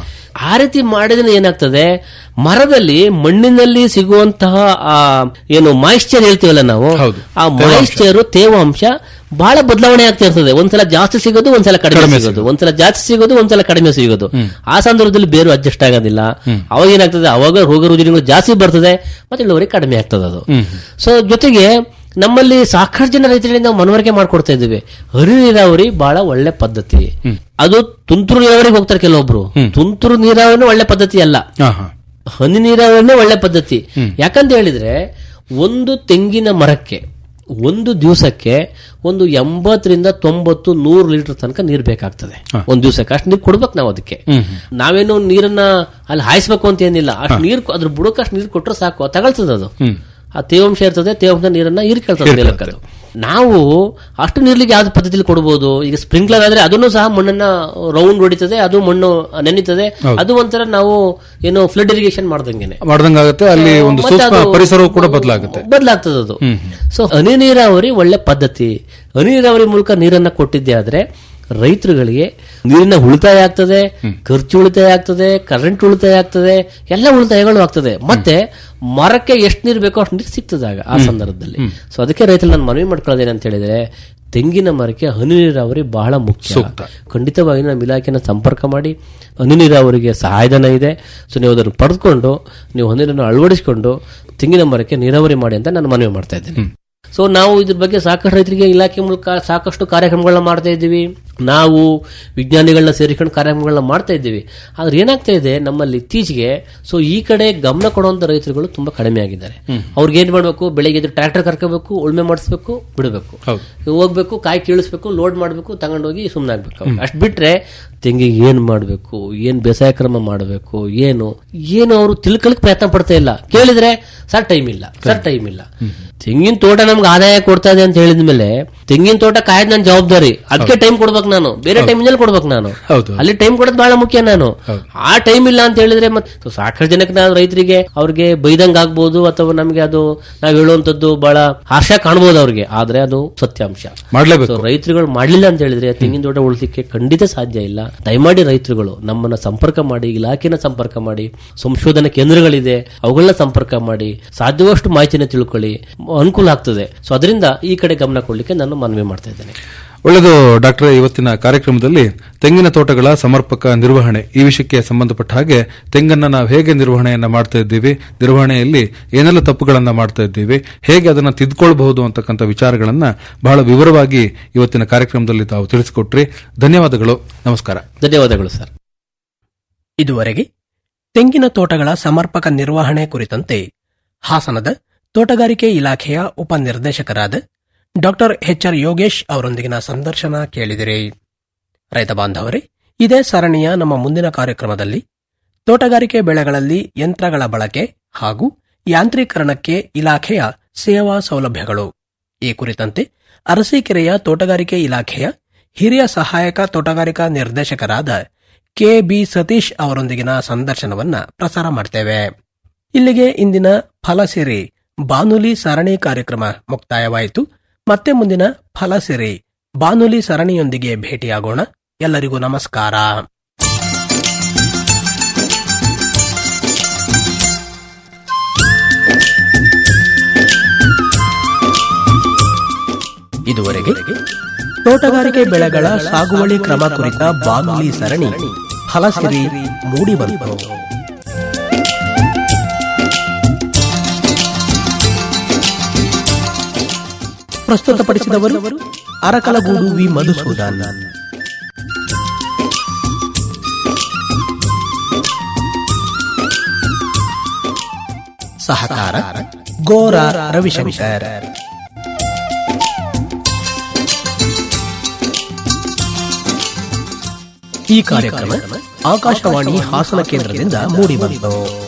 ಆ ರೀತಿ ಮಾಡಿದ್ರೆ ಏನಾಗ್ತದೆ ಮರದಲ್ಲಿ ಮಣ್ಣಿನಲ್ಲಿ ಸಿಗುವಂತಹ ಆ ಏನು ಮಾಯಿಶ್ಚರ್ ಹೇಳ್ತೀವಲ್ಲ ನಾವು ಆ ಮಾಯಿಶ್ಚರ್ ತೇವಾಂಶ ಬಹಳ ಬದಲಾವಣೆ ಆಗ್ತಾ ಇರ್ತದೆ ಒಂದ್ಸಲ ಜಾಸ್ತಿ ಸಿಗೋದು ಒಂದ್ಸಲ ಕಡಿಮೆ ಸಿಗೋದು ಒಂದ್ಸಲ ಜಾಸ್ತಿ ಸಿಗೋದು ಒಂದ್ಸಲ ಕಡಿಮೆ ಸಿಗೋದು ಆ ಸಂದರ್ಭದಲ್ಲಿ ಬೇರು ಅಡ್ಜಸ್ಟ್ ಆಗೋದಿಲ್ಲ ಅವಾಗ ಏನಾಗ್ತದೆ ಅವಾಗ ರೋಗ ರುಜಿನಗಳು ಜಾಸ್ತಿ ಬರ್ತದೆ ಮತ್ತೆ ಇಳುವರಿ ಕಡಿಮೆ ಆಗ್ತದೆ ಅದು ಸೊ ಜೊತೆಗೆ ನಮ್ಮಲ್ಲಿ ಸಾಕಷ್ಟು ಜನ ರೈತರಿಂದ ನಾವು ಮನವರಿಕೆ ಮಾಡ್ಕೊಡ್ತಾ ಇದ್ದೀವಿ ಹರಿ ನೀರಾವರಿ ಬಹಳ ಒಳ್ಳೆ ಪದ್ಧತಿ ಅದು ತುಂತುರು ನೀರಾವರಿಗೆ ಹೋಗ್ತಾರೆ ಕೆಲವೊಬ್ರು ತುಂತುರು ನೀರಾವರಿ ಒಳ್ಳೆ ಪದ್ಧತಿ ಅಲ್ಲ ಹನಿ ನೀರಾವರಿನೇ ಒಳ್ಳೆ ಪದ್ಧತಿ ಯಾಕಂತ ಹೇಳಿದ್ರೆ ಒಂದು ತೆಂಗಿನ ಮರಕ್ಕೆ ಒಂದು ದಿವಸಕ್ಕೆ ಒಂದು ಎಂಬತ್ತರಿಂದ ತೊಂಬತ್ತು ನೂರು ಲೀಟರ್ ತನಕ ನೀರು ಬೇಕಾಗ್ತದೆ ಒಂದ್ ದಿವಸಕ್ಕೆ ಅಷ್ಟು ನೀರು ಕೊಡ್ಬೇಕು ನಾವು ಅದಕ್ಕೆ ನಾವೇನು ನೀರನ್ನ ಅಲ್ಲಿ ಹಾಯಿಸ್ಬೇಕು ಅಂತ ಏನಿಲ್ಲ ಅಷ್ಟು ನೀರು ಅದ್ರ ಬುಡಕ್ಕೆ ಅಷ್ಟು ನೀರು ಕೊಟ್ಟರೆ ಸಾಕು ಅದು ತಗೊಳ್ತದೆ ಅದು ಆ ತೇವಾಂಶ ಇರ್ತದೆ ತೇವಾಂಶ ನೀರನ್ನ ಹೀರ್ಕೊಳ್ತದೆ ನೆಲಕ್ಕೆ ಅದು. ನಾವು ಅಷ್ಟು ನೀರ್ಲಿಕ್ಕೆ ಯಾವ್ದು ಪದ್ಧತಿಲಿ ಕೊಡಬಹುದು ಈಗ ಸ್ಪ್ರಿಂಕ್ಲರ್ ಆದ್ರೆ ಅದನ್ನು ಸಹ ಮಣ್ಣನ್ನ ರೌಂಡ್ ಹೊಡಿತದೆ ಅದು ಮಣ್ಣು ನೆನೀತದೆ ಅದು ಒಂಥರ ನಾವು ಏನು ಫ್ಲಡ್ ಇರಿಗೇಷನ್ ಮಾಡ್ದಂಗೆನೆ ಮಾಡ್ದಂಗಾಗುತ್ತೆ ಅಲ್ಲಿ ಒಂದು ಮತ್ತೆ ಸೂಕ್ಷ್ಮ ಅದು- ಪರಿಸರವೂ ಕೂಡ ಬದಲಾಗುತ್ತೆ ಬದಲಾಗ್ತದೆ ಅದು ಸೊ ಹನಿ ನೀರಾವರಿ ಒಳ್ಳೆ ಪದ್ಧತಿ ಹನಿ ನೀರಾವರಿ ಮೂಲಕ ನೀರನ್ನ ಕೊಟ್ಟಿದ್ದೆ ಆದ್ರೆ ರೈತರುಗಳಿಗೆ ನೀರಿನ ಉಳಿತಾಯ ಆಗ್ತದೆ ಖರ್ಚು ಉಳಿತಾಯ ಆಗ್ತದೆ ಕರೆಂಟ್ ಉಳಿತಾಯ ಆಗ್ತದೆ ಎಲ್ಲ ಉಳಿತಾಯಗಳು ಆಗ್ತದೆ ಮತ್ತೆ ಮರಕ್ಕೆ ಎಷ್ಟು ನೀರು ಬೇಕೋ ಅಷ್ಟು ನೀರು ಸಿಗ್ತದೆ ಆಗ ಆ ಸಂದರ್ಭದಲ್ಲಿ ಸೊ ಅದಕ್ಕೆ ರೈತರು ನಾನು ಮನವಿ ಮಾಡ್ಕೊಳ್ಳೋದೇನು ಅಂತ ಹೇಳಿದ್ರೆ ತೆಂಗಿನ ಮರಕ್ಕೆ ಹನಿ ನೀರಾವರಿ ಬಹಳ ಮುಖ್ಯ ಖಂಡಿತವಾಗಿ ನಮ್ಮ ಇಲಾಖೆನ ಸಂಪರ್ಕ ಮಾಡಿ ಹನಿ ನೀರಾವರಿಗೆ ಸಹಾಯಧನ ಇದೆ ಸೊ ನೀವು ಅದನ್ನು ಪಡೆದುಕೊಂಡು ನೀವು ಹನಿ ನೀರನ್ನು ಅಳವಡಿಸಿಕೊಂಡು ತೆಂಗಿನ ಮರಕ್ಕೆ ನೀರಾವರಿ ಮಾಡಿ ಅಂತ ನಾನು ಮನವಿ ಮಾಡ್ತಾ ಇದ್ದೇನೆ ಸೊ ನಾವು ಇದ್ರ ಬಗ್ಗೆ ಸಾಕಷ್ಟು ರೈತರಿಗೆ ಇಲಾಖೆ ಮೂಲಕ ಸಾಕಷ್ಟು ಕಾರ್ಯಕ್ರಮಗಳನ್ನ ಮಾಡ್ತಾ ಇದ್ದೀವಿ ನಾವು ವಿಜ್ಞಾನಿಗಳನ್ನ ಸೇರಿಕೊಂಡು ಕಾರ್ಯಕ್ರಮಗಳನ್ನ ಮಾಡ್ತಾ ಇದ್ದೀವಿ ಆದ್ರೆ ಏನಾಗ್ತಾ ಇದೆ ನಮ್ಮಲ್ಲಿ ಇತ್ತೀಚೆಗೆ ಸೊ ಈ ಕಡೆ ಗಮನ ಕೊಡುವಂತ ರೈತರುಗಳು ತುಂಬಾ ಕಡಿಮೆ ಆಗಿದ್ದಾರೆ ಅವ್ರಿಗೆ ಏನ್ ಮಾಡ್ಬೇಕು ಬೆಳಿಗ್ಗೆ ಎದ್ದು ಟ್ರ್ಯಾಕ್ಟರ್ ಕರ್ಕೋಬೇಕು ಉಳ್ಮೆ ಮಾಡಿಸ್ಬೇಕು ಬಿಡಬೇಕು ಹೋಗ್ಬೇಕು ಕಾಯಿ ಕೀಳಿಸ್ಬೇಕು ಲೋಡ್ ಮಾಡಬೇಕು ತಗೊಂಡೋಗಿ ಸುಮ್ಮನೆ ಆಗ್ಬೇಕು ಅಷ್ಟ್ ಬಿಟ್ರೆ ತೆಂಗಿಗೆ ಏನ್ ಮಾಡಬೇಕು ಏನ್ ಬೇಸಾಯ ಕ್ರಮ ಮಾಡಬೇಕು ಏನು ಏನು ಅವರು ತಿಳ್ಕೊಳಕ್ ಪ್ರಯತ್ನ ಪಡ್ತಾ ಇಲ್ಲ ಕೇಳಿದ್ರೆ ಸರ್ ಟೈಮ್ ಇಲ್ಲ ಸರ್ ಟೈಮ್ ಇಲ್ಲ ತೆಂಗಿನ ತೋಟ ನಮ್ಗೆ ಆದಾಯ ಕೊಡ್ತಾ ಇದೆ ಅಂತ ಹೇಳಿದ್ಮೇಲೆ ತೆಂಗಿನ ತೋಟ ಕಾಯ್ದು ನನ್ನ ಜವಾಬ್ದಾರಿ ಅದಕ್ಕೆ ಟೈಮ್ ಕೊಡ್ಬೇಕು ನಾನು ಬೇರೆ ಟೈಮ್ನಲ್ಲಿ ಕೊಡ್ಬೇಕು ನಾನು ಅಲ್ಲಿ ಟೈಮ್ ಕೊಡೋದು ಬಹಳ ಮುಖ್ಯ ನಾನು ಆ ಟೈಮ್ ಇಲ್ಲ ಅಂತ ಹೇಳಿದ್ರೆ ಮತ್ತೆ ಸಾಕಷ್ಟು ಜನಕ್ಕೆ ನಾವು ರೈತರಿಗೆ ಅವ್ರಿಗೆ ಬೈದಂಗ್ ಆಗ್ಬೋದು ಅಥವಾ ನಮಗೆ ಅದು ನಾವ್ ಹೇಳುವಂತದ್ದು ಬಹಳ ಹರ್ಷ ಕಾಣ್ಬೋದು ಅವ್ರಿಗೆ ಆದ್ರೆ ಅದು ಸತ್ಯಾಂಶ ಮಾಡ್ಲೇಬೇಕು. So, ರೈತರುಗಳು ಮಾಡ್ಲಿಲ್ಲ ಅಂತ ಹೇಳಿದ್ರೆ ತೆಂಗಿನ ತೋಟ ಉಳಿಸಲಿಕ್ಕೆ ಖಂಡಿತ ಸಾಧ್ಯ ಇಲ್ಲ ದಯಮಾಡಿ ರೈತರುಗಳು ನಮ್ಮನ್ನ ಸಂಪರ್ಕ ಮಾಡಿ ಇಲಾಖೆನ ಸಂಪರ್ಕ ಮಾಡಿ ಸಂಶೋಧನಾ ಕೇಂದ್ರಗಳಿದೆ ಅವುಗಳನ್ನ ಸಂಪರ್ಕ ಮಾಡಿ ಸಾಧ್ಯವಷ್ಟು ಮಾಹಿತಿನ ತಿಳ್ಕೊಳ್ಳಿ ಅನುಕೂಲ ಆಗ್ತದೆ ಸೊ ಅದರಿಂದ ಈ ಕಡೆ ಗಮನ ಕೊಡ್ಲಿಕ್ಕೆ ನಾನು ಮನವಿ ಮಾಡ್ತಾ ಇದ್ದೇನೆ ಒಳ್ಳೆಯದು ಡಾಕ್ಟರ್ ಇವತ್ತಿನ ಕಾರ್ಯಕ್ರಮದಲ್ಲಿ ತೆಂಗಿನ ತೋಟಗಳ ಸಮರ್ಪಕ ನಿರ್ವಹಣೆ ಈ ವಿಷಯಕ್ಕೆ ಸಂಬಂಧಪಟ್ಟ ಹಾಗೆ ತೆಂಗನ್ನ ನಾವು ಹೇಗೆ ನಿರ್ವಹಣೆಯನ್ನ ಮಾಡ್ತಾ ಇದ್ದೀವಿ ನಿರ್ವಹಣೆಯಲ್ಲಿ ಏನೆಲ್ಲ ತಪ್ಪುಗಳನ್ನ ಮಾಡ್ತಾ ಇದ್ದೀವಿ ಹೇಗೆ ಅದನ್ನ ತಿದ್ಕೊಳ್ಬಹುದು ಅಂತಕ್ಕಂಥ ವಿಚಾರಗಳನ್ನ ಬಹಳ ವಿವರವಾಗಿ ಇವತ್ತಿನ ಕಾರ್ಯಕ್ರಮದಲ್ಲಿ ತಾವು ತಿಳಿಸಿಕೊಟ್ರಿ ಧನ್ಯವಾದಗಳು ನಮಸ್ಕಾರ ಧನ್ಯವಾದಗಳು ಸರ್ ಇದುವರೆಗೆ ತೆಂಗಿನ ತೋಟಗಳ ಸಮರ್ಪಕ ನಿರ್ವಹಣೆ ಕುರಿತಂತೆ ಹಾಸನದ ತೋಟಗಾರಿಕೆ ಇಲಾಖೆಯ ಉಪನಿರ್ದೇಶಕರಾದ ಡಾಕ್ಟರ್ ಎಚ್ಆರ್ ಯೋಗೇಶ್ ಅವರೊಂದಿಗಿನ ಸಂದರ್ಶನ ಕೇಳಿದಿರಿ ರೈತ ಬಾಂಧವರೇ ಇದೇ ಸರಣಿಯ ನಮ್ಮ ಮುಂದಿನ ಕಾರ್ಯಕ್ರಮದಲ್ಲಿ ತೋಟಗಾರಿಕೆ ಬೆಳೆಗಳಲ್ಲಿ ಯಂತ್ರಗಳ ಬಳಕೆ ಹಾಗೂ ಯಾಂತ್ರೀಕರಣಕ್ಕೆ ಇಲಾಖೆಯ ಸೇವಾ ಸೌಲಭ್ಯಗಳು ಈ ಕುರಿತಂತೆ ಅರಸೀಕೆರೆಯ ತೋಟಗಾರಿಕೆ ಇಲಾಖೆಯ ಹಿರಿಯ ಸಹಾಯಕ ತೋಟಗಾರಿಕಾ ನಿರ್ದೇಶಕರಾದ ಕೆ ಬಿ ಸತೀಶ್ ಅವರೊಂದಿಗಿನ ಸಂದರ್ಶನವನ್ನ ಪ್ರಸಾರ ಮಾಡ್ತೇವೆ ಇಲ್ಲಿಗೆ ಇಂದಿನ ಫಲಸಿರಿ ಬಾನುಲಿ ಸರಣಿ ಕಾರ್ಯಕ್ರಮ ಮುಕ್ತಾಯವಾಯಿತು ಮತ್ತೆ ಮುಂದಿನ ಫಲಸಿರಿ ಬಾನುಲಿ ಸರಣಿಯೊಂದಿಗೆ ಭೇಟಿಯಾಗೋಣ ಎಲ್ಲರಿಗೂ ನಮಸ್ಕಾರ ಇದುವರೆಗೆ ತೋಟಗಾರಿಕೆ ಬೆಳೆಗಳ ಸಾಗುವಳಿ ಕ್ರಮ ಕುರಿತ ಬಾನುಲಿ ಸರಣಿ ಫಲಸಿರಿ ಮೂಡಿಬಂತು ಪ್ರಸ್ತುತಪಡಿಸಿದವರು ಅರಕಲಗೂಡು ವಿ ಮಧುಸೂದನ್ ಸಹಕಾರ ಗೋರ ರವಿಶಂಕರ್ ಈ ಕಾರ್ಯಕ್ರಮ ಆಕಾಶವಾಣಿ ಹಾಸನ ಕೇಂದ್ರದಿಂದ ಮೂಡಿಬಂತು